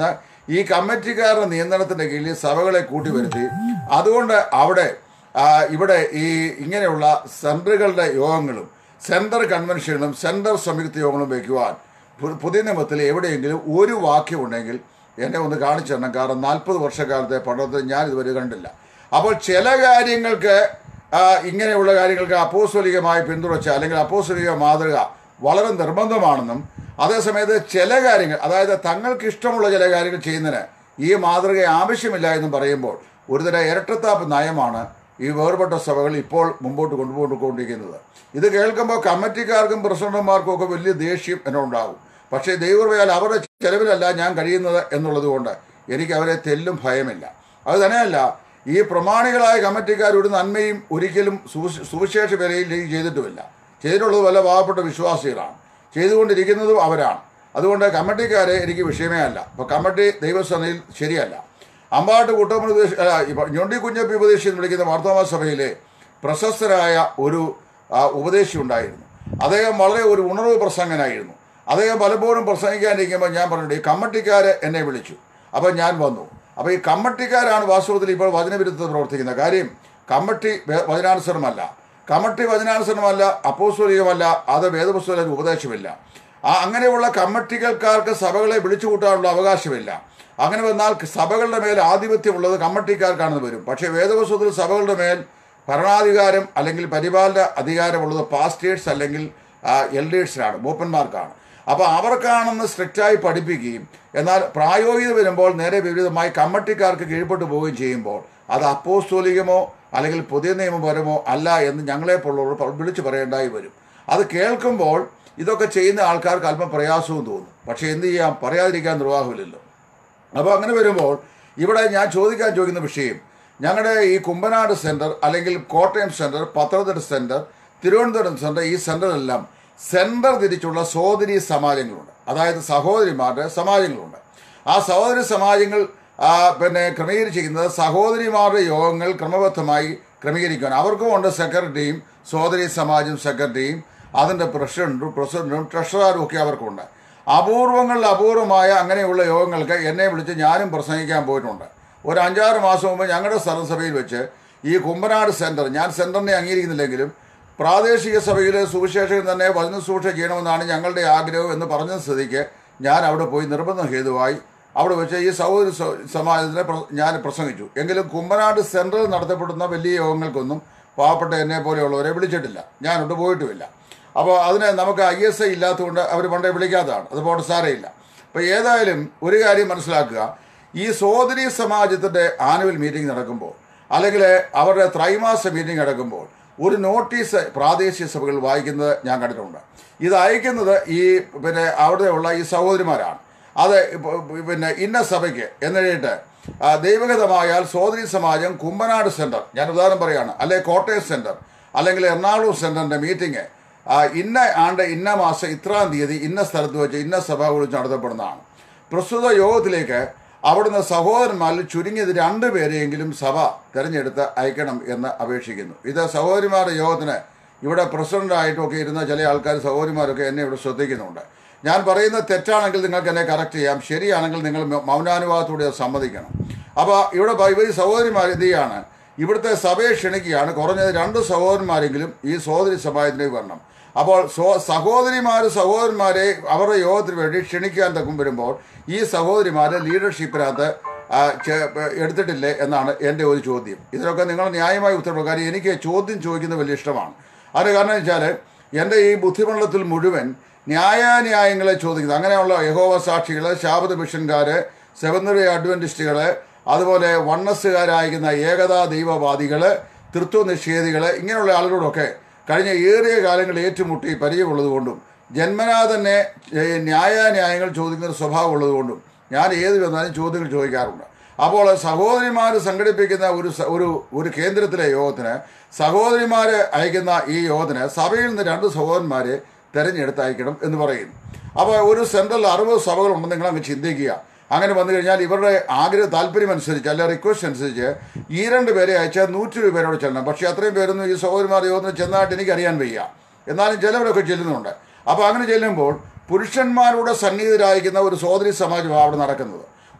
ഈ കമ്മിറ്റിക്കാരുടെ നിയന്ത്രണത്തിന്റെ കീഴിൽ സഭകളെ കൂട്ടിവരുത്തി അതുകൊണ്ട് അവിടെ ആ, ഇവിടെ ഈ ഇങ്ങനെയുള്ള സെന്ററുകളുടെ യോഗങ്ങളും സെന്റർ കൺവെൻഷനുകളും സെന്റർ സംയുക്ത യോഗങ്ങളും വയ്ക്കുവാൻ പു- പുതിയ നിയമത്തിൽ എവിടെയെങ്കിലും ഒരു വാക്യമുണ്ടെങ്കിൽ എന്നെ ഒന്ന് കാണിച്ചു തരണം കാരണം നാൽപ്പത് വർഷക്കാലത്തെ പഠനത്തിൽ ഞാൻ ഇതുവരെ കണ്ടില്ല അപ്പോൾ ചില കാര്യങ്ങൾക്ക് ആ, ഇങ്ങനെയുള്ള കാര്യങ്ങൾക്ക് അപ്പോസ്വലികമായി പിന്തുണച്ച അല്ലെങ്കിൽ അപ്പോസ്വലിക മാതൃക വളരെ നിർബന്ധമാണെന്നും അതേസമയത്ത് ചില കാര്യങ്ങൾ അതായത് തങ്ങൾക്ക് ഇഷ്ടമുള്ള ചില കാര്യങ്ങൾ ചെയ്യുന്നതിന് ഈ മാതൃക ആവശ്യമില്ല എന്നും പറയുമ്പോൾ ഒരുതരം ഇരട്ടത്താപ്പ് നയമാണ് ഈ വേർപെട്ട സഭകൾ ഇപ്പോൾ മുമ്പോട്ട് കൊണ്ടുപോയിക്കൊണ്ടിരിക്കുന്നത് ഇത് കേൾക്കുമ്പോൾ കമ്മിറ്റിക്കാർക്കും പ്രസിഡന്റുമാർക്കും ഒക്കെ വലിയ ദേഷ്യം എന്നുണ്ടാകും പക്ഷേ ദൈവകൃപയാൽ അവരുടെ ചെലവിലല്ല ഞാൻ കഴിയുന്നത് എന്നുള്ളത് കൊണ്ട് എനിക്ക് അവരെ തെല്ലും ഭയമില്ല അത് തന്നെയല്ല ഈ പ്രമാണികളായ കമ്മിറ്റിക്കാർ ഒരു നന്മയും ഒരിക്കലും സുവിശ- സുവിശേഷ വിലയിൽ ചെയ്തിട്ടുമില്ല ചെയ്തിട്ടുള്ളത് വല്ല പാവപ്പെട്ട വിശ്വാസികളാണ് ചെയ്തുകൊണ്ടിരിക്കുന്നതും അവരാണ് അതുകൊണ്ട് കമ്മിറ്റിക്കാരെ എനിക്ക് വിഷയമേ അല്ല അപ്പോൾ കമ്മിറ്റി ദൈവസഭയിൽ ശരിയല്ല അമ്പാട്ട് കുട്ടമ്മ ഉപദേശ അല്ല, ഇപ്പൊ ഞൊണ്ടി കുഞ്ഞപ്പി ഉപദേശി എന്ന് വിളിക്കുന്ന മാർത്തോമ സഭയിലെ പ്രശസ്തരായ ഒരു ആ, ഉപദേശി ഉണ്ടായിരുന്നു അദ്ദേഹം വളരെ ഒരു ഉണർവ് പ്രസംഗനായിരുന്നു അദ്ദേഹം പലപ്പോഴും പ്രസംഗിക്കാനിരിക്കുമ്പോൾ ഞാൻ പറഞ്ഞിട്ട് ഈ കമ്മട്ടിക്കാർ എന്നെ വിളിച്ചു അപ്പോൾ ഞാൻ വന്നു അപ്പോൾ ഈ കമ്മട്ടിക്കാരാണ് വാസ്തവത്തിൽ ഇപ്പോൾ വചനവിരുദ്ധത പ്രവർത്തിക്കുന്നത് കാര്യം കമ്മട്ടി വേ- വചനാനുസരണമല്ല കമ്മട്ടി വചനാനുസരണമല്ല അപ്പോസ്തോലികമല്ല അത് വേദപുസ്തക ഉപദേശമില്ല ആ അങ്ങനെയുള്ള കമ്മറ്റികൾക്കാർക്ക് സഭകളെ വിളിച്ചു കൂട്ടാനുള്ള അവകാശമില്ല അങ്ങനെ വന്നാൽ സഭകളുടെ മേൽ ആധിപത്യമുള്ളത് കമ്മറ്റിക്കാർക്കാണെന്ന് വരും പക്ഷേ വേദപുസ്തകത്തിൽ സഭകളുടെ മേൽ ഭരണാധികാരം അല്ലെങ്കിൽ പരിപാലന അധികാരമുള്ളത് പാസ്റ്റേഴ്സ് അല്ലെങ്കിൽ എൽഡേഴ്സിനാണ് മൂപ്പന്മാർക്കാണ് അപ്പോൾ അവർക്കാണെന്ന് സ്ട്രിക്റ്റായി പഠിപ്പിക്കുകയും എന്നാൽ പ്രായോഗികത വരുമ്പോൾ നേരെ വിപരീതമായി കമ്മറ്റിക്കാർക്ക് കീഴ്പ്പെട്ടു പോവുകയും ചെയ്യുമ്പോൾ അത് അപ്പോസ്തോലികമോ അല്ലെങ്കിൽ പുതിയ നിയമപരമോ അല്ല എന്ന് ഞങ്ങളെപ്പോലുള്ളവർ പ- വിളിച്ചു പറയേണ്ടായി വരും അത് കേൾക്കുമ്പോൾ ഇതൊക്കെ ചെയ്യുന്ന ആൾക്കാർക്ക് അല്പം പ്രയാസവും തോന്നും പക്ഷേ എന്ത് ചെയ്യാം പറയാതിരിക്കാൻ നിർവാഹമില്ലല്ലോ അപ്പോൾ അങ്ങനെ വരുമ്പോൾ ഇവിടെ ഞാൻ ചോദിക്കാൻ ചോദിക്കുന്ന വിഷയം ഞങ്ങളുടെ ഈ കുമ്പനാട് സെൻറ്റർ അല്ലെങ്കിൽ Kottayam centre Pathanamthitta centre Thiruvananthapuram centre ഈ സെൻറ്ററിലെല്ലാം സെൻറ്റർ തിരിച്ചുള്ള സഹോദരി സമാജങ്ങളുണ്ട് അതായത് സഹോദരിമാരുടെ സമാജങ്ങളുണ്ട് ആ സഹോദരി സമാജങ്ങൾ ആ, പിന്നെ ക്രമീകരിച്ചിരിക്കുന്നത് സഹോദരിമാരുടെ യോഗങ്ങൾ ക്രമബദ്ധമായി ക്രമീകരിക്കാൻ അവർക്കും ഉണ്ട് സെക്രട്ടറിയും സഹോദരി സമാജം സെക്രട്ടറിയും അതിൻ്റെ പ്രസിഡന്റും പ്രസിഡന്റും ട്രഷററും ഒക്കെ അവർക്കുണ്ട് അപൂർവങ്ങളിൽ അപൂർവമായ അങ്ങനെയുള്ള യോഗങ്ങൾക്ക് എന്നെ വിളിച്ച് ഞാനും പ്രസംഗിക്കാൻ പോയിട്ടുണ്ട് ഒരു അഞ്ചാറ് മാസം മുമ്പ് ഞങ്ങളുടെ സ്ഥലസഭയിൽ വെച്ച് ഈ കുമ്പനാട് സെൻറ്റർ ഞാൻ സെൻറ്ററിനെ അംഗീകരിക്കുന്നില്ലെങ്കിലും പ്രാദേശിക സഭയിലെ സുവിശേഷകൻ തന്നെ വചന സൂക്ഷ ചെയ്യണമെന്നാണ് ഞങ്ങളുടെ ആഗ്രഹം എന്ന് പറഞ്ഞ സ്ഥിതിക്ക് ഞാൻ അവിടെ പോയി നിർബന്ധ ഹേതുവായി അവിടെ വെച്ച് ഈ സഹോദരി സ- സമാജത്തിനെ പ്ര- ഞാൻ പ്രസംഗിച്ചു എങ്കിലും കുമ്പനാട് സെൻട്രൽ നടത്തപ്പെടുന്ന വലിയ യോഗങ്ങൾക്കൊന്നും പാവപ്പെട്ട എന്നെ പോലെയുള്ളവരെ വിളിച്ചിട്ടില്ല ഞാനോട്ട് പോയിട്ടുമില്ല അപ്പോൾ അതിന് നമുക്ക് ഐ എസ് ഐ ഇല്ലാത്തതുകൊണ്ട് അവർ പണ്ടേ വിളിക്കാത്തതാണ് അത് പോട്ടെ സാരമില്ല അപ്പോൾ ഏതായാലും ഒരു കാര്യം മനസ്സിലാക്കുക ഈ സോദരി സമാജത്തിൻ്റെ ആനുവൽ മീറ്റിംഗ് നടക്കുമ്പോൾ അല്ലെങ്കിൽ അവരുടെ ത്രൈമാസ മീറ്റിംഗ് നടക്കുമ്പോൾ ഒരു നോട്ടീസ് പ്രാദേശിക സഭകൾ വായിക്കുന്നത് ഞാൻ കണ്ടിട്ടുണ്ട് ഇത് അയക്കുന്നത് ഈ പിന്നെ അവിടെയുള്ള ഈ സഹോദരിമാരാണ് അത് ഇപ്പൊ- പിന്നെ ഇന്ന സഭയ്ക്ക് എന്നെഴുതിയിട്ട് ആ, ദൈവഗതമായാൽ സോദരി സമാജം കുമ്പനാട് സെൻറ്റർ ഞാൻ ഉദാഹരണം പറയാണ് അല്ലെ കോട്ടയം സെൻറ്റർ അല്ലെങ്കിൽ എറണാകുളം സെൻറ്ററിൻ്റെ മീറ്റിംഗ് ആ, ഇന്ന ആണ്ട് ഇന്ന മാസം ഇത്രാം തീയതി ഇന്ന സ്ഥലത്ത് വെച്ച് ഇന്ന സഭ വിളിച്ച് നടത്തപ്പെടുന്നതാണ് പ്രസ്തുത യോഗത്തിലേക്ക് അവിടുന്ന് സഹോദരന്മാരിൽ ചുരുങ്ങിയത് രണ്ട് പേരെയെങ്കിലും സഭ തിരഞ്ഞെടുത്ത് അയക്കണം എന്ന് അപേക്ഷിക്കുന്നു ഇത് സഹോദരിമാരുടെ യോഗത്തിന് ഇവിടെ പ്രസിഡന്റായിട്ടൊക്കെ ഇരുന്ന ചില ആൾക്കാർ സഹോദരിമാരൊക്കെ എന്നെ ഇവിടെ ശ്രദ്ധിക്കുന്നുണ്ട് ഞാൻ പറയുന്നത് തെറ്റാണെങ്കിൽ നിങ്ങൾക്ക് എന്നെ കറക്റ്റ് ചെയ്യാം ശരിയാണെങ്കിൽ നിങ്ങൾ മൗ- മൗനാനുവാദത്തോടെ അത് സമ്മതിക്കണം അപ്പോൾ ഇവിടെ പ- ഇവർ ഈ സഹോദരിമാർ എന്ത് ചെയ്യാണ് ഇവിടുത്തെ സഭയെ ക്ഷണിക്കുകയാണ് കുറഞ്ഞത് രണ്ട് സഹോദരന്മാരെങ്കിലും ഈ സഹോദരി സമാജത്തിലേക്ക് വരണം അപ്പോൾ സോ സഹോദരിമാർ സഹോദരന്മാരെ അവരുടെ യോഗത്തിന് വേണ്ടി ക്ഷണിക്കാൻ തക്കും വരുമ്പോൾ ഈ സഹോദരിമാരെ ലീഡർഷിപ്പിനകത്ത് ആ, ചെ- എടുത്തിട്ടില്ലേ എന്നാണ് എൻ്റെ ഒരു ചോദ്യം ഇതിനൊക്കെ നിങ്ങൾ ന്യായമായി ഉത്തരവ് കാര്യം എനിക്ക് ചോദ്യം ചോദിക്കുന്നത് വലിയ ഇഷ്ടമാണ് അതിന് കാരണം വെച്ചാൽ എൻ്റെ ഈ ബുദ്ധിമണ്ഡലത്തിൽ മുഴുവൻ ന്യായാന്യായങ്ങളെ ചോദിക്കുന്നത് അങ്ങനെയുള്ള യഹോവ സാക്ഷികൾ ശാബദ മിഷൻകാർ സെവന്തറി അഡ്വൻറ്റിസ്റ്റുകൾ അതുപോലെ വണ്ണസ്സുകാരായിരിക്കുന്ന ഏകതാ ദൈവവാദികൾ തൃത്വ നിഷേധികൾ ഇങ്ങനെയുള്ള ആളുകളോടൊക്കെ കഴിഞ്ഞ ഏറിയ കാലങ്ങൾ ഏറ്റുമുട്ടി പരിചയമുള്ളതുകൊണ്ടും ജന്മനാ തന്നെ ഏ, ന്യായാന്യായങ്ങൾ ചോദിക്കുന്ന ഒരു സ്വഭാവം ഉള്ളതുകൊണ്ടും ഞാൻ ഏത് വന്നാലും ചോദ്യങ്ങൾ ചോദിക്കാറുണ്ട് അപ്പോൾ സഹോദരിമാർ സംഘടിപ്പിക്കുന്ന ഒരു സ- ഒരു ഒരു കേന്ദ്രത്തിലെ യോഗത്തിന് സഹോദരിമാർ അയക്കുന്ന ഈ യോഗത്തിന് സഭയിൽ നിന്ന് രണ്ട് സഹോദരന്മാരെ തെരഞ്ഞെടുത്ത് അയക്കണം എന്ന് പറയുന്നു അപ്പോൾ ഒരു സെൻട്രൽ അറുപത് സഭകളുണ്ടെന്ന് നിങ്ങൾ അങ്ങ് ചിന്തിക്കുക അങ്ങനെ വന്നു കഴിഞ്ഞാൽ ഇവരുടെ ആഗ്രഹ താല്പര്യം അനുസരിച്ച് അല്ലെ റിക്വസ്റ്റ് അനുസരിച്ച് ഈ രണ്ട് പേരെ അയച്ചാൽ നൂറ്റി രൂപ പേരോട് ചെല്ലണം പക്ഷേ അത്രയും പേരൊന്നും ഈ സഹോദരിമാർ യോഗത്തിന് ചെന്നതായിട്ട് എനിക്കറിയാൻ വയ്യ എന്നാലും ചിലവരൊക്കെ ചെല്ലുന്നുണ്ട് അപ്പോൾ അങ്ങനെ ചെല്ലുമ്പോൾ പുരുഷന്മാരുടെ സന്നിഹിതരായിരിക്കുന്ന ഒരു സഹോദരി സമാജമാണ് അവിടെ നടക്കുന്നത്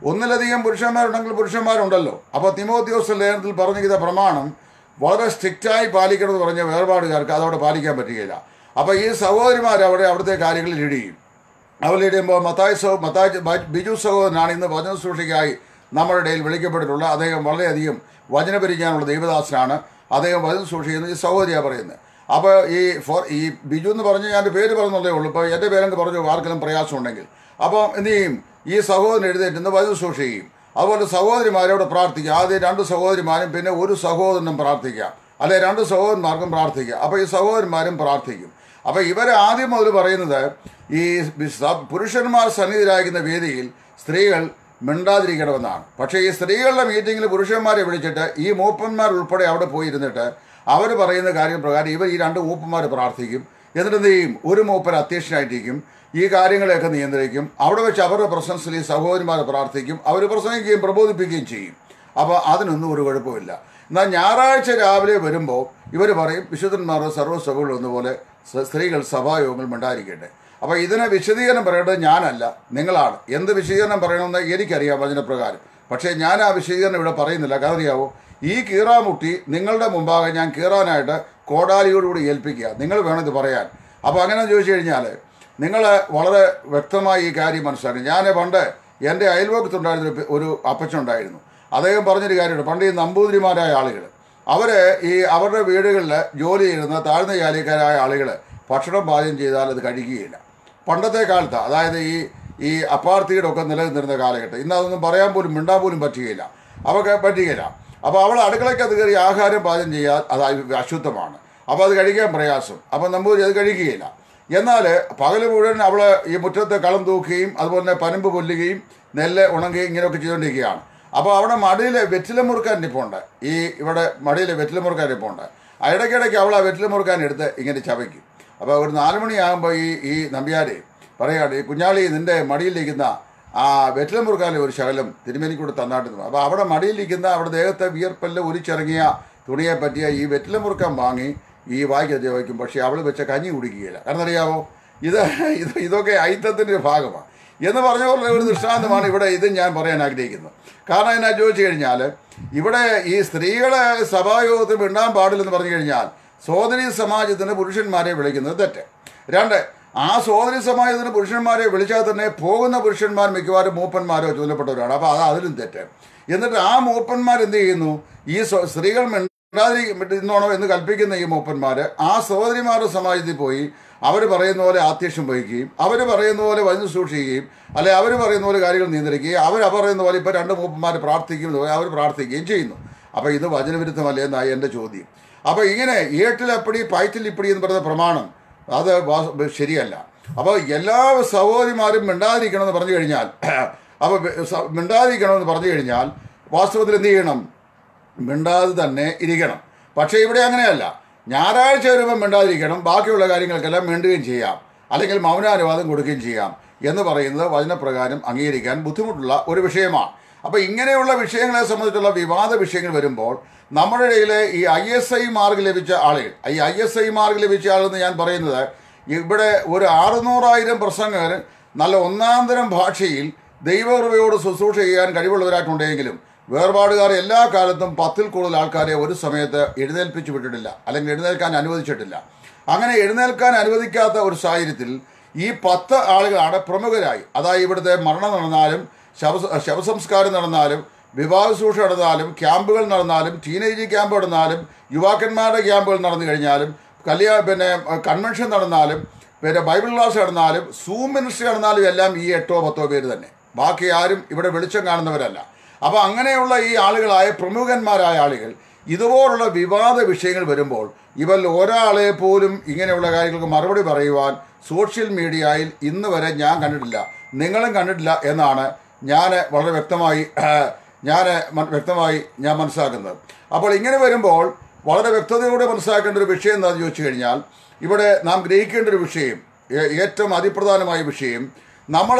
ഒന്നിലധികം പുരുഷന്മാരുണ്ടെങ്കിൽ പുരുഷന്മാരുണ്ടല്ലോ അപ്പോൾ തിമോത്യോസ് ലേഖനത്തിൽ പറഞ്ഞിരിക്കുന്ന പ്രമാണം വളരെ സ്ട്രിക്റ്റായി പാലിക്കണമെന്ന് പറഞ്ഞ വേർപാടുകാർക്ക് അതവിടെ പാലിക്കാൻ പറ്റുകയില്ല അപ്പോൾ ഈ സഹോദരിമാർ അവിടെ അവിടുത്തെ കാര്യങ്ങളിൽ ഇടിയും അവലിടുമ്പോൾ മത്തായ സഹോ മത്തായ ബ- ബിജു സഹോദരനാണ് ഇന്ന് വചന സൂക്ഷിക്കായി നമ്മുടെ ഇടയിൽ വിളിക്കപ്പെട്ടിട്ടുള്ള അദ്ദേഹം വളരെയധികം വചനപരിജ്ഞാനമുള്ള ദൈവദാസനാണ് അദ്ദേഹം വചനം സൂക്ഷിക്കുന്ന ഈ സഹോദരിയാണ് പറയുന്നത് അപ്പോൾ ഈ ഫോർ ഈ ബിജു എന്ന് പറഞ്ഞ് ഞാൻ എൻ്റെ പേര് പറഞ്ഞതേ ഉള്ളൂ ഇപ്പോൾ എൻ്റെ പേരങ്ങ് പറഞ്ഞു ആർക്കെങ്കിലും പ്രയാസം ഉണ്ടെങ്കിൽ അപ്പോൾ എന്ത് ചെയ്യും ഈ സഹോദരൻ എഴുന്നേറ്റ് ഇന്ന് വചനം സൂക്ഷിക്കും അതുപോലെ സഹോദരിമാരോട് പ്രാർത്ഥിക്കുക ആദ്യം രണ്ട് സഹോദരിമാരും പിന്നെ ഒരു സഹോദരനും പ്രാർത്ഥിക്കാം അല്ലെ രണ്ട് സഹോദരന്മാർക്കും പ്രാർത്ഥിക്കുക അപ്പോൾ ഈ സഹോദരന്മാരും പ്രാർത്ഥിക്കും അപ്പോൾ ഇവർ ആദ്യം മുതൽ പറയുന്നത് ഈ സ- പുരുഷന്മാർ സന്നിധിരായിരിക്കുന്ന വേദിയിൽ സ്ത്രീകൾ മിണ്ടാതിരിക്കണമെന്നാണ് പക്ഷേ ഈ സ്ത്രീകളുടെ മീറ്റിങ്ങിൽ പുരുഷന്മാരെ വിളിച്ചിട്ട് ഈ മൂപ്പന്മാർ ഉൾപ്പെടെ അവിടെ പോയിരുന്നിട്ട് അവർ പറയുന്ന കാര്യം പ്രകാരം ഇവർ ഈ രണ്ട് മൂപ്പന്മാർ പ്രാർത്ഥിക്കും എന്നിട്ട് എന്ത് ചെയ്യും ഒരു മൂപ്പർ അധ്യക്ഷനായിട്ടിരിക്കും ഈ കാര്യങ്ങളെയൊക്കെ നിയന്ത്രിക്കും അവിടെ വെച്ച് അവരുടെ പ്രസൻസിൽ ഈ സഹോദരിമാർ പ്രാർത്ഥിക്കും അവർ പ്രസംഗിക്കുകയും പ്രബോധിപ്പിക്കുകയും ചെയ്യും അപ്പോൾ അതിനൊന്നും ഒരു കുഴപ്പമില്ല എന്നാൽ ഞായറാഴ്ച രാവിലെ വരുമ്പോൾ ഇവർ പറയും വിശുദ്ധന്മാർ സർവ്വസഭകളും ഒന്നുപോലെ സ- സ്ത്രീകൾ സഭായോഗങ്ങൾ മിണ്ടായിരിക്കട്ടെ അപ്പോൾ ഇതിനെ വിശദീകരണം പറയേണ്ടത് ഞാനല്ല നിങ്ങളാണ് എന്ത് വിശദീകരണം പറയണമെന്ന് എനിക്കറിയാം വചനപ്രകാരം പക്ഷേ ഞാൻ ആ വിശദീകരണം ഇവിടെ പറയുന്നില്ല കാരണം അറിയാവോ ഈ കീറാമുട്ടി നിങ്ങളുടെ മുമ്പാകെ ഞാൻ കീറാനായിട്ട് കോടാലിയോടുകൂടി ഏൽപ്പിക്കുക നിങ്ങൾ വേണം ഇത് പറയാൻ അപ്പോൾ അങ്ങനെ ചോദിച്ചു കഴിഞ്ഞാൽ നിങ്ങൾ വളരെ വ്യക്തമായി ഈ കാര്യം മനസ്സിലാക്കി ഞാൻ പണ്ട് എൻ്റെ അയൽവക്കത്തുണ്ടായിരുന്ന ഒരു പെ- ഒരു അപ്പച്ചുണ്ടായിരുന്നു അദ്ദേഹം പറഞ്ഞൊരു കാര്യമുണ്ട് പണ്ട് ഈ നമ്പൂതിരിമാരായ ആളുകൾ അവർ ഈ അവരുടെ വീടുകളിൽ ജോലി ചെയ്യുന്ന താഴ്ന്ന ജാലിക്കാരായ ആളുകൾ ഭക്ഷണം പാചകം ചെയ്താൽ അത് കഴിക്കുകയില്ല പണ്ടത്തെ കാലത്ത് അതായത് ഈ ഈ അപ്പാർത്തിയുടെ ഒക്കെ നിലനിന്നിരുന്ന കാലഘട്ടം ഇന്ന് അതൊന്നും പറയാൻ പോലും മിണ്ടാൻ പോലും പറ്റുകയില്ല അവർക്ക് പറ്റുകയില്ല അപ്പോൾ അവൾ അടുക്കളയ്ക്കകത്ത് കയറി ആഹാരം പാചകം ചെയ്യാൻ അത് അശുദ്ധമാണ് അപ്പോൾ അത് കഴിക്കാൻ പ്രയാസം അപ്പോൾ നമ്പൂതിരി അത് കഴിക്കുകയില്ല എന്നാൽ പകൽ മുഴുവൻ അവൾ ഈ മുറ്റത്ത് കളം തൂക്കുകയും അതുപോലെ തന്നെ പനമ്പ് കൊല്ലുകയും നെല്ല് ഉണങ്ങുകയും ഇങ്ങനെയൊക്കെ ചെയ്തുകൊണ്ടിരിക്കുകയാണ് അപ്പോൾ അവിടെ മടിയിൽ വെറ്റില മുറുക്കാൻ നിപ്പുണ്ട് ഈ ഇവിടെ മടിയിൽ വെറ്റില മുറുക്കാൻ നിപ്പുണ്ട് ആ ഇടയ്ക്കിടയ്ക്ക് അവൾ ആ വെറ്റില മുറുക്കാൻ എടുത്ത് ഇങ്ങനെ ചവയ്ക്കും അപ്പോൾ ഒരു നാല് മണിയാകുമ്പോൾ ഈ ഈ നമ്പ്യാരെ പറയാണ് ഈ കുഞ്ഞാളി നിന്റെ മടിയിലിരിക്കുന്ന ആ വെറ്റില മുറുക്കാലെ ഒരു ശകലം തിരുമേനിക്കൂടെ തന്നാട്ടുന്നു അപ്പോൾ അവിടെ മടിയിലിരിക്കുന്ന അവിടെ ദേഹത്തെ വിയർപ്പെല്ലാം ഉരിച്ചിറങ്ങിയ തുണിയെ പറ്റിയ ഈ വെറ്റില മുറുക്കാൻ വാങ്ങി ഈ വായിക്കത്തെ വയ്ക്കും പക്ഷേ അവൾ വെച്ച കഞ്ഞി കുടിക്കുകയില്ല കാരണം അറിയാമോ ഇത് ഇത് ഇതൊക്കെ ഐത്തത്തിൻ്റെ ഒരു ഭാഗമാണ് എന്ന് പറഞ്ഞ പോലെ ഒരു ദൃഷ്ടാന്തമാണ് ഇവിടെ ഇത് ഞാൻ പറയാൻ ആഗ്രഹിക്കുന്നത് കാരണം എന്നാ ചോദിച്ചു കഴിഞ്ഞാൽ ഇവിടെ ഈ സ്ത്രീകളെ സഭായോഗത്തിൽ മിണ്ടാൻ പാടില്ലെന്ന് പറഞ്ഞു കഴിഞ്ഞാൽ സോദരി സമാജത്തിന് പുരുഷന്മാരെ വിളിക്കുന്നത് തെറ്റ് രണ്ട് ആ സോദരി സമാജത്തിന് പുരുഷന്മാരെ വിളിച്ചാൽ തന്നെ പോകുന്ന പുരുഷന്മാർ മിക്കവാറും മൂപ്പന്മാരോ ചുമതലപ്പെട്ടവരാണ് അപ്പോൾ അത് അതിലും തെറ്റ് എന്നിട്ട് ആ മൂപ്പന്മാർ എന്ത് ചെയ്യുന്നു ഈ സ്വ- സ്ത്രീകൾ മിണ്ടാതിരിക്കുന്നോണോ എന്ന് കൽപ്പിക്കുന്ന ഈ മൂപ്പന്മാര് ആ സഹോദരിമാരുടെ സമാജത്തിൽ പോയി അവർ പറയുന്ന പോലെ ആത്യക്ഷം വഹിക്കുകയും അവർ പറയുന്ന പോലെ വചനം സൂക്ഷിക്കുകയും അല്ലെ അവർ പറയുന്ന പോലെ കാര്യങ്ങൾ നിയന്ത്രിക്കുകയും അവർ പറയുന്ന പോലെ ഇപ്പോൾ രണ്ട് മൂപ്പന്മാർ പ്രാർത്ഥിക്കുന്നത് പോലെ അവർ പ്രാർത്ഥിക്കുകയും ചെയ്യുന്നു അപ്പോൾ ഇത് വചനവിരുദ്ധമല്ലേ എന്നായി എൻ്റെ ചോദ്യം അപ്പോൾ ഇങ്ങനെ ഏട്ടിലപ്പടി പയറ്റിലിപ്പടി എന്ന് പറയുന്ന പ്രമാണം അത് വാ- ശരിയല്ല അപ്പോൾ എല്ലാ സഹോദരിമാരും മിണ്ടാതിരിക്കണമെന്ന് പറഞ്ഞു കഴിഞ്ഞാൽ അപ്പോൾ സ- മിണ്ടാതിരിക്കണമെന്ന് പറഞ്ഞു കഴിഞ്ഞാൽ വാസ്തവത്തിൽ എന്ത് ചെയ്യണം മിണ്ടാതെ തന്നെ ഇരിക്കണം പക്ഷേ ഇവിടെ അങ്ങനെയല്ല ഞായറാഴ്ച വരുമ്പോൾ മിണ്ടാതിരിക്കണം ബാക്കിയുള്ള കാര്യങ്ങൾക്കെല്ലാം മിണ്ടുകയും ചെയ്യാം അല്ലെങ്കിൽ മൗനാനുവാദം കൊടുക്കുകയും ചെയ്യാം എന്ന് പറയുന്നത് വചനപ്രകാരം അംഗീകരിക്കാൻ ബുദ്ധിമുട്ടുള്ള ഒരു വിഷയമാണ് അപ്പോൾ ഇങ്ങനെയുള്ള വിഷയങ്ങളെ സംബന്ധിച്ചുള്ള വിവാദ വിഷയങ്ങൾ വരുമ്പോൾ നമ്മുടെ ഇടയിലെ ഈ ഐ എസ് ഐ മാർക്ക് ലഭിച്ച ആളുകൾ ഈ ഐ എസ് ഐ മാർക്ക് ലഭിച്ച ആളെന്ന് ഞാൻ പറയുന്നത് ഇവിടെ ഒരു അറുന്നൂറായിരം പ്രസംഗകർ നല്ല ഒന്നാന്തരം ഭാഷയിൽ ദൈവകൃപയോട് ശുശ്രൂഷ ചെയ്യാൻ കഴിവുള്ളവരായിട്ടുണ്ടെങ്കിലും വേർപാടുകാർ എല്ലാ കാലത്തും പത്തിൽ കൂടുതൽ ആൾക്കാരെ ഒരു സമയത്ത് എഴുന്നേൽപ്പിച്ചു വിട്ടിട്ടില്ല അല്ലെങ്കിൽ എഴുന്നേൽക്കാൻ അനുവദിച്ചിട്ടില്ല അങ്ങനെ എഴുന്നേൽക്കാൻ അനുവദിക്കാത്ത ഒരു സാഹചര്യത്തിൽ ഈ പത്ത് ആളുകളാണ് പ്രമുഖരായി അതായത് ഇവിടുത്തെ മരണം നടന്നാലും ശവ ശവസംസ്കാരം നടന്നാലും വിവാഹ ശുശ്രൂഷ നടന്നാലും ക്യാമ്പുകൾ നടന്നാലും ടീനേജ് ക്യാമ്പ് നടന്നാലും യുവാക്കന്മാരുടെ ക്യാമ്പുകൾ നടന്നു കഴിഞ്ഞാലും കല്യാ പിന്നെ കൺവെൻഷൻ നടന്നാലും പിന്നെ ബൈബിൾ ക്ലാസ് നടന്നാലും സൂം മിനിസ്ട്രി നടന്നാലും എല്ലാം ഈ എട്ടോ പത്തോ പേര് തന്നെ ബാക്കി ആരും ഇവിടെ വെളിച്ചം കാണുന്നവരല്ല അപ്പോൾ അങ്ങനെയുള്ള ഈ ആളുകളായ പ്രമുഖന്മാരായ ആളുകൾ ഇതുപോലുള്ള വിവാദ വിഷയങ്ങൾ വരുമ്പോൾ ഇവരിൽ ഒരാളെ പോലും ഇങ്ങനെയുള്ള കാര്യങ്ങൾക്ക് മറുപടി പറയുവാൻ സോഷ്യൽ മീഡിയയിൽ ഇന്ന് വരെ ഞാൻ കണ്ടിട്ടില്ല നിങ്ങളും കണ്ടിട്ടില്ല എന്നാണ് ഞാൻ വളരെ വ്യക്തമായി ഞാൻ വ്യക്തമായി ഞാൻ മനസ്സിലാക്കുന്നത് അപ്പോൾ ഇങ്ങനെ വരുമ്പോൾ വളരെ വ്യക്തതയോടെ മനസ്സിലാക്കേണ്ട ഒരു വിഷയം എന്താണെന്ന് ചോദിച്ചു കഴിഞ്ഞാൽ ഇവിടെ നാം ഗ്രഹിക്കേണ്ട ഒരു വിഷയം ഏ- ഏറ്റവും അതിപ്രധാനമായ വിഷയം നമ്മൾ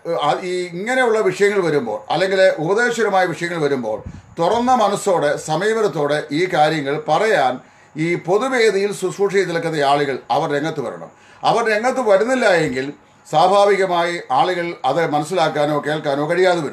ഈ ഇങ്ങനെയുള്ള വിഷയങ്ങൾ വരുമ്പോൾ അല്ലെങ്കിൽ ഉപദേശപരമായ വിഷയങ്ങൾ വരുമ്പോൾ തുറന്ന മനസ്സോടെ സമീപനത്തോടെ ഈ കാര്യങ്ങൾ പറയാൻ ഈ പൊതുവേദിയിൽ ശുശ്രൂഷ ചെയ്ത് നിൽക്കുന്ന ആളുകൾ അവർ രംഗത്ത് വരണം അവർ രംഗത്ത് വരുന്നില്ല എങ്കിൽ സ്വാഭാവികമായി ആളുകൾ അത് മനസ്സിലാക്കാനോ കേൾക്കാനോ കഴിയാതെ വരുന്നു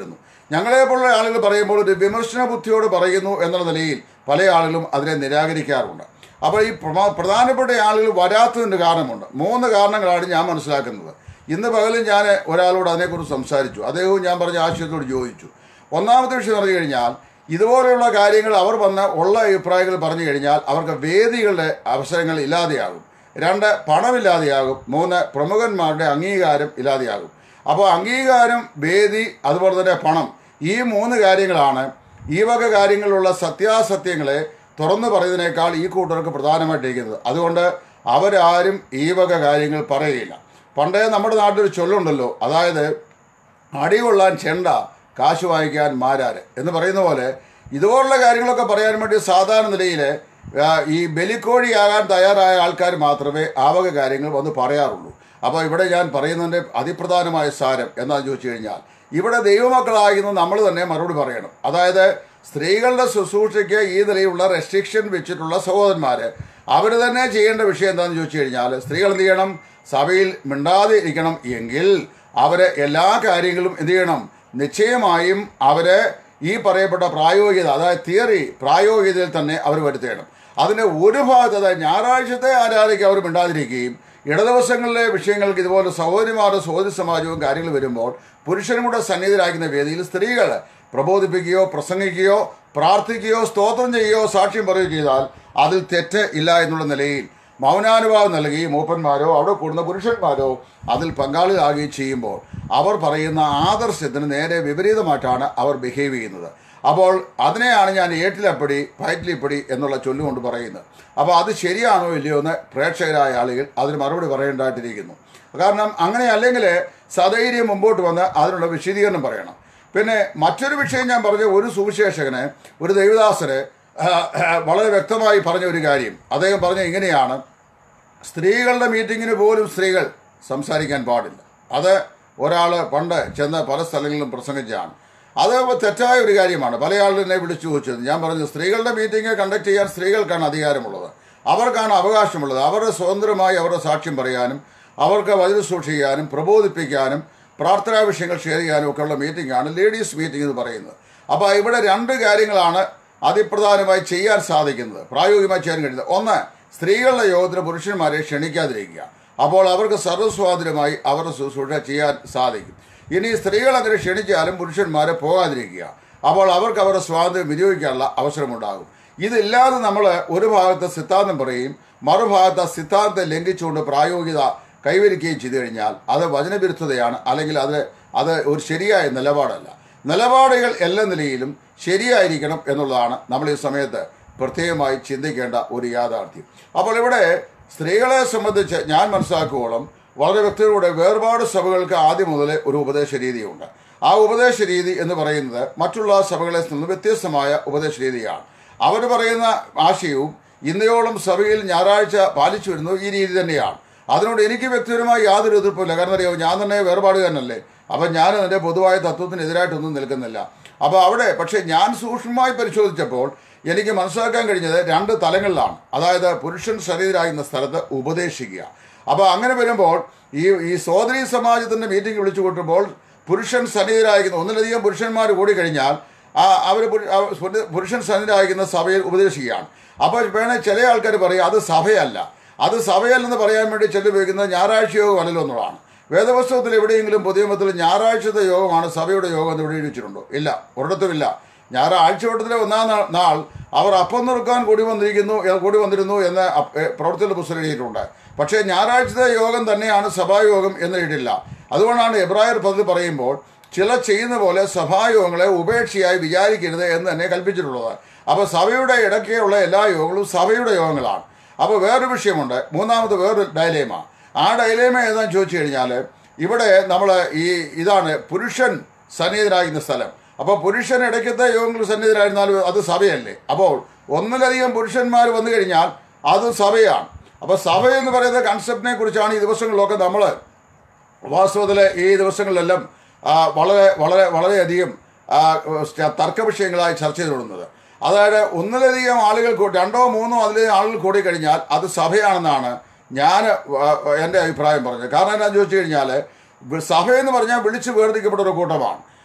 ഞങ്ങളെപ്പോലുള്ള ആളുകൾ പറയുമ്പോൾ ഒരു വിമർശന ബുദ്ധിയോട് പറയുന്നു എന്നുള്ള നിലയിൽ പല ആളുകളും അതിനെ നിരാകരിക്കാറുണ്ട് അപ്പോൾ ഈ പ്രമ- പ്രധാനപ്പെട്ട ആളുകൾ വരാത്തതിൻ്റെ കാരണമുണ്ട് മൂന്ന് കാരണങ്ങളാണ് ഞാൻ മനസ്സിലാക്കുന്നത് ഇന്ന് പകലും ഞാൻ ഒരാളോട് അതിനെക്കുറിച്ച് സംസാരിച്ചു അദ്ദേഹവും ഞാൻ പറഞ്ഞ ആശയത്തോട് ചോദിച്ചു ഒന്നാമത്തെ വിഷയം പറഞ്ഞു കഴിഞ്ഞാൽ ഇതുപോലെയുള്ള കാര്യങ്ങൾ അവർ വന്ന് ഉള്ള അഭിപ്രായങ്ങൾ പറഞ്ഞു കഴിഞ്ഞാൽ അവർക്ക് വേദികളുടെ അവസരങ്ങൾ ഇല്ലാതെയാകും രണ്ട് പണമില്ലാതെയാകും മൂന്ന് പ്രമുഖന്മാരുടെ അംഗീകാരം ഇല്ലാതെയാകും അപ്പോൾ അംഗീകാരം വേദി അതുപോലെ തന്നെ പണം ഈ മൂന്ന് കാര്യങ്ങളാണ് ഈ വക കാര്യങ്ങളിലുള്ള സത്യാസത്യങ്ങളെ തുറന്നു പറയുന്നതിനേക്കാൾ ഈ കൂട്ടർക്ക് പ്രധാനമായിട്ടിരിക്കുന്നത് അതുകൊണ്ട് അവരാരും ഈ വക കാര്യങ്ങൾ പറയുകയില്ല പണ്ടേ നമ്മുടെ നാട്ടിലൊരു ചൊല്ലുണ്ടല്ലോ അതായത് അടികൊള്ളാൻ ചെണ്ട കാശ് വാങ്ങിക്കാൻ മാരാര് എന്ന് പറയുന്ന പോലെ ഇതുപോലുള്ള കാര്യങ്ങളൊക്കെ പറയാൻ വേണ്ടി സാധാരണ നിലയിൽ ആ, ഈ ബലിക്കോഴിയാകാൻ തയ്യാറായ ആൾക്കാർ മാത്രമേ ആ വക കാര്യങ്ങൾ വന്ന് പറയാറുള്ളൂ അപ്പോൾ ഇവിടെ ഞാൻ പറയുന്നതിൻ്റെ അതിപ്രധാനമായ സാരം എന്താണെന്ന് ചോദിച്ചു കഴിഞ്ഞാൽ ഇവിടെ ദൈവമക്കളാകുന്ന നമ്മൾ തന്നെ മറുപടി പറയണം അതായത് സ്ത്രീകളുടെ ശുശ്രൂഷയ്ക്ക് ഈ നിലയിലുള്ള റെസ്ട്രിക്ഷൻ വെച്ചിട്ടുള്ള സഹോദരന്മാർ അവർ തന്നെ ചെയ്യേണ്ട വിഷയം എന്താണെന്ന് ചോദിച്ചു കഴിഞ്ഞാൽ സ്ത്രീകൾ എന്ത് ചെയ്യണം സഭയിൽ മിണ്ടാതെ ഇരിക്കണം എങ്കിൽ അവര് എല്ലാ കാര്യങ്ങളും എന്ത് ചെയ്യണം നിശ്ചയമായും അവര് ഈ പറയപ്പെട്ട പ്രായോഗികത അതായത് തിയറി പ്രായോഗികതയിൽ തന്നെ അവർ വരുത്തേണം അതിന് ഒരു ഭാഗത്ത് അതായത് ഞായറാഴ്ചത്തെ ആരാധനയ്ക്ക് അവർ മിണ്ടാതിരിക്കുകയും ഇടദിവസങ്ങളിലെ വിഷയങ്ങൾക്ക് ഇതുപോലെ സഹോദരിമാരുടെ സഹോദരി സമാജവും കാര്യങ്ങൾ വരുമ്പോൾ പുരുഷനും കൂടെ സന്നിധിരാക്കുന്ന വേദിയിൽ സ്ത്രീകൾ പ്രബോധിപ്പിക്കുകയോ പ്രസംഗിക്കുകയോ പ്രാർത്ഥിക്കുകയോ സ്തോത്രം ചെയ്യുകയോ സാക്ഷ്യം പറയുകയോ ചെയ്താൽ അതിൽ തെറ്റ് ഇല്ല എന്നുള്ള നിലയിൽ മൗനാനുഭാവം നൽകി മൂപ്പന്മാരോ അവിടെ കൂടുന്ന പുരുഷന്മാരോ അതിൽ പങ്കാളിയാകുകയും ചെയ്യുമ്പോൾ അവർ പറയുന്ന ആദർശത്തിന് നേരെ വിപരീതമായിട്ടാണ് അവർ ബിഹേവ് ചെയ്യുന്നത് അപ്പോൾ അതിനെയാണ് ഞാൻ ഏട്ടിലപ്പടി പയറ്റിലിപ്പടി എന്നുള്ള ചൊല്ലുകൊണ്ട് പറയുന്നത് അപ്പോൾ അത് ശരിയാണോ ഇല്ലയോ എന്ന് പ്രേക്ഷകരായ ആളുകൾ അതിന് മറുപടി പറയേണ്ടതായിട്ടിരിക്കുന്നു കാരണം അങ്ങനെ അല്ലെങ്കിൽ സധൈര്യം മുമ്പോട്ട് വന്ന് അതിനുള്ള വിശദീകരണം പറയണം പിന്നെ മറ്റൊരു വിഷയം ഞാൻ പറഞ്ഞ ഒരു സുവിശേഷകന് ഒരു ദൈവദാസന് ആ, ആ, വളരെ വ്യക്തമായി പറഞ്ഞ ഒരു കാര്യം അദ്ദേഹം പറഞ്ഞ ഇങ്ങനെയാണ് സ്ത്രീകളുടെ മീറ്റിങ്ങിന് പോലും സ്ത്രീകൾ സംസാരിക്കാൻ പാടില്ല അത് ഒരാൾ പണ്ട് ചെന്ന് പല സ്ഥലങ്ങളിലും പ്രസംഗിച്ചാണ് അത് തെറ്റായ ഒരു കാര്യമാണ് പല ആളുകളും എന്നെ വിളിച്ചു ചോദിച്ചത് ഞാൻ പറഞ്ഞു സ്ത്രീകളുടെ മീറ്റിംഗ് കണ്ടക്ട് ചെയ്യാൻ സ്ത്രീകൾക്കാണ് അധികാരമുള്ളത് അവർക്കാണ് അവകാശമുള്ളത് അവരുടെ സ്വതന്ത്രമായി അവരുടെ സാക്ഷ്യം പറയാനും അവർക്ക് വചന സൂക്ഷിക്കാനും പ്രബോധിപ്പിക്കാനും പ്രാർത്ഥനാ വിഷയങ്ങൾ ഷെയർ ചെയ്യാനും ഒക്കെയുള്ള മീറ്റിംഗാണ് ലേഡീസ് മീറ്റിംഗ് എന്ന് പറയുന്നത് അപ്പോൾ ഇവിടെ രണ്ട് കാര്യങ്ങളാണ് അതിപ്രധാനമായി ചെയ്യാൻ സാധിക്കുന്നത് പ്രായോഗികമായി ചെയ്യാൻ കഴിയുന്നത് ഒന്ന് സ്ത്രീകളുടെ യോഗത്തിന് പുരുഷന്മാരെ ക്ഷണിക്കാതിരിക്കുക അപ്പോൾ അവർക്ക് സർവ്വസ്വാതന്ത്ര്യമായി അവരുടെ ശുശ്രൂഷ ചെയ്യാൻ സാധിക്കും ഇനി സ്ത്രീകൾ അങ്ങനെ ക്ഷണിച്ചാലും പുരുഷന്മാരെ പോകാതിരിക്കുക അപ്പോൾ അവർക്ക് അവരുടെ സ്വാതന്ത്ര്യം വിനിയോഗിക്കാനുള്ള അവസരമുണ്ടാകും ഇതില്ലാതെ നമ്മൾ ഒരു ഭാഗത്ത് സിദ്ധാന്തം പറയും മറുഭാഗത്ത് സിദ്ധാന്തത്തെ ലംഘിച്ചുകൊണ്ട് പ്രായോഗികത കൈവരിക്കുകയും ചെയ്തു കഴിഞ്ഞാൽ അത് വചനവിരുദ്ധതയാണ് അല്ലെങ്കിൽ അത് അത് ഒരു ശരിയായ നിലപാടല്ല നിലപാടുകൾ എല്ലാ നിലയിലും ശരിയായിരിക്കണം എന്നുള്ളതാണ് നമ്മൾ ഈ സമയത്ത് പ്രത്യേകമായി ചിന്തിക്കേണ്ട ഒരു യാഥാർത്ഥ്യം അപ്പോൾ ഇവിടെ സ്ത്രീകളെ സംബന്ധിച്ച് ഞാൻ മനസ്സിലാക്കുവോളം വളരെ വ്യക്തികളുടെ വേർപാട് സഭകൾക്ക് ആദ്യം മുതലേ ഒരു ഉപദേശ രീതിയുണ്ട് ആ ഉപദേശ രീതി എന്ന് പറയുന്നത് മറ്റുള്ള സഭകളെ നിന്ന് വ്യത്യസ്തമായ ഉപദേശ രീതിയാണ് അവർ പറയുന്ന ആശയവും ഇന്നയോളം സഭയിൽ ഞായറാഴ്ച പാലിച്ചു വരുന്നത് ഈ രീതി തന്നെയാണ് അതിനോട് എനിക്ക് വ്യക്തിപരമായി യാതൊരു എതിർപ്പില്ല കാരണം അറിയാമോ ഞാൻ തന്നെ വേർപാടുകാരനല്ലേ അപ്പം ഞാൻ അതിൻ്റെ പൊതുവായ തത്വത്തിന് എതിരായിട്ടൊന്നും നിൽക്കുന്നില്ല അപ്പോൾ അവിടെ പക്ഷേ ഞാൻ സൂക്ഷ്മമായി പരിശോധിച്ചപ്പോൾ എനിക്ക് മനസ്സിലാക്കാൻ കഴിഞ്ഞത് രണ്ട് തലങ്ങളിലാണ് അതായത് പുരുഷൻ ശരീരമാകുന്ന സ്ഥലത്ത് ഉപദേശിക്കുക അപ്പോൾ അങ്ങനെ വരുമ്പോൾ ഈ ഈ സോദരി സമാജത്തിൻ്റെ മീറ്റിംഗ് വിളിച്ചു കൂട്ടുമ്പോൾ പുരുഷൻ സന്നിധരായിരിക്കുന്ന ഒന്നിലധികം പുരുഷന്മാർ കൂടി കഴിഞ്ഞാൽ അവർ പുരുഷൻ സന്നിധരായിരിക്കുന്ന സഭയിൽ ഉപദേശിക്കുകയാണ് അപ്പോൾ വേണേൽ ചില ആൾക്കാർ പറയും അത് സഭയല്ല അത് സഭയല്ലെന്ന് പറയാൻ വേണ്ടി ചെല്ലുപയോഗിക്കുന്നത് ഞായറാഴ്ച യോഗം അല്ലല്ലോ എന്നുള്ളതാണ് വേദപുസ്തകത്തിൽ എവിടെയെങ്കിലും പൊതുയമത്തിൽ ഞായറാഴ്ചത്തെ യോഗമാണ് സഭയുടെ യോഗം എന്ന് എഴുതി വെച്ചിട്ടുണ്ടോ ഇല്ല ഒരിടത്തുമില്ല ഞായറാഴ്ച വട്ടത്തിലെ ഒന്നാം നാ- നാൾ അവർ അപ്പം നിൽക്കാൻ കൂടി വന്നിരിക്കുന്നു എ- കൂടി വന്നിരുന്നു എന്ന് അപ്- എ, പ്രവർത്തന പുസ്തകം എഴുതിയിട്ടുണ്ട് പക്ഷേ ഞായറാഴ്ചത്തെ യോഗം തന്നെയാണ് സഭായോഗം എന്ന് എഴുതിയില്ല അതുകൊണ്ടാണ് എബ്രായർ പദ്ധതി പറയുമ്പോൾ ചില ചെയ്യുന്ന പോലെ സഭായോഗങ്ങളെ ഉപേക്ഷയായി വിചാരിക്കരുത് എന്ന് തന്നെ കൽപ്പിച്ചിട്ടുള്ളത് അപ്പോൾ സഭയുടെ ഇടയ്ക്കുള്ള എല്ലാ യോഗങ്ങളും സഭയുടെ യോഗങ്ങളാണ് അപ്പോൾ വേറൊരു വിഷയമുണ്ട് മൂന്നാമത് വേറൊരു ഡയലേമ ആ ഡയലേമ ഏതാണെന്ന് ചോദിച്ചു കഴിഞ്ഞാൽ ഇവിടെ നമ്മൾ ഈ ഇതാണ് പുരുഷൻ സന്നിഹിതരാകുന്ന സ്ഥലം അപ്പോൾ പുരുഷൻ ഇടയ്ക്കത്തെ യോഗങ്ങൾ സന്നിഹിതരായിരുന്നാലും അത് സഭയല്ലേ അപ്പോൾ ഒന്നിലധികം പുരുഷന്മാർ വന്നു കഴിഞ്ഞാൽ അത് സഭയാണ് അപ്പോൾ സഭ എന്ന് പറയുന്ന കൺസെപ്റ്റിനെ കുറിച്ചാണ് ഈ ദിവസങ്ങളിലൊക്കെ നമ്മൾ വാസ്തവത്തിൽ ഈ ദിവസങ്ങളിലെല്ലാം ആ, വളരെ വളരെ വളരെയധികം ആ, സ്റ്റ- തർക്ക വിഷയങ്ങളായി ചർച്ച ചെയ്തുകൊള്ളുന്നത് അതായത് ഒന്നിലധികം ആളുകൾ കൂ- രണ്ടോ മൂന്നോ അതിലധികം ആളുകൾ കൂടി കഴിഞ്ഞാൽ അത് സഭയാണെന്നാണ് ഞാൻ ആ, എൻ്റെ അഭിപ്രായം പറഞ്ഞത് കാരണം എന്താണെന്ന് ചോദിച്ചു കഴിഞ്ഞാൽ വി- സഭ എന്ന് പറഞ്ഞാൽ വിളിച്ച് വേർതിരിക്കപ്പെട്ട ഒരു കൂട്ടമാണ്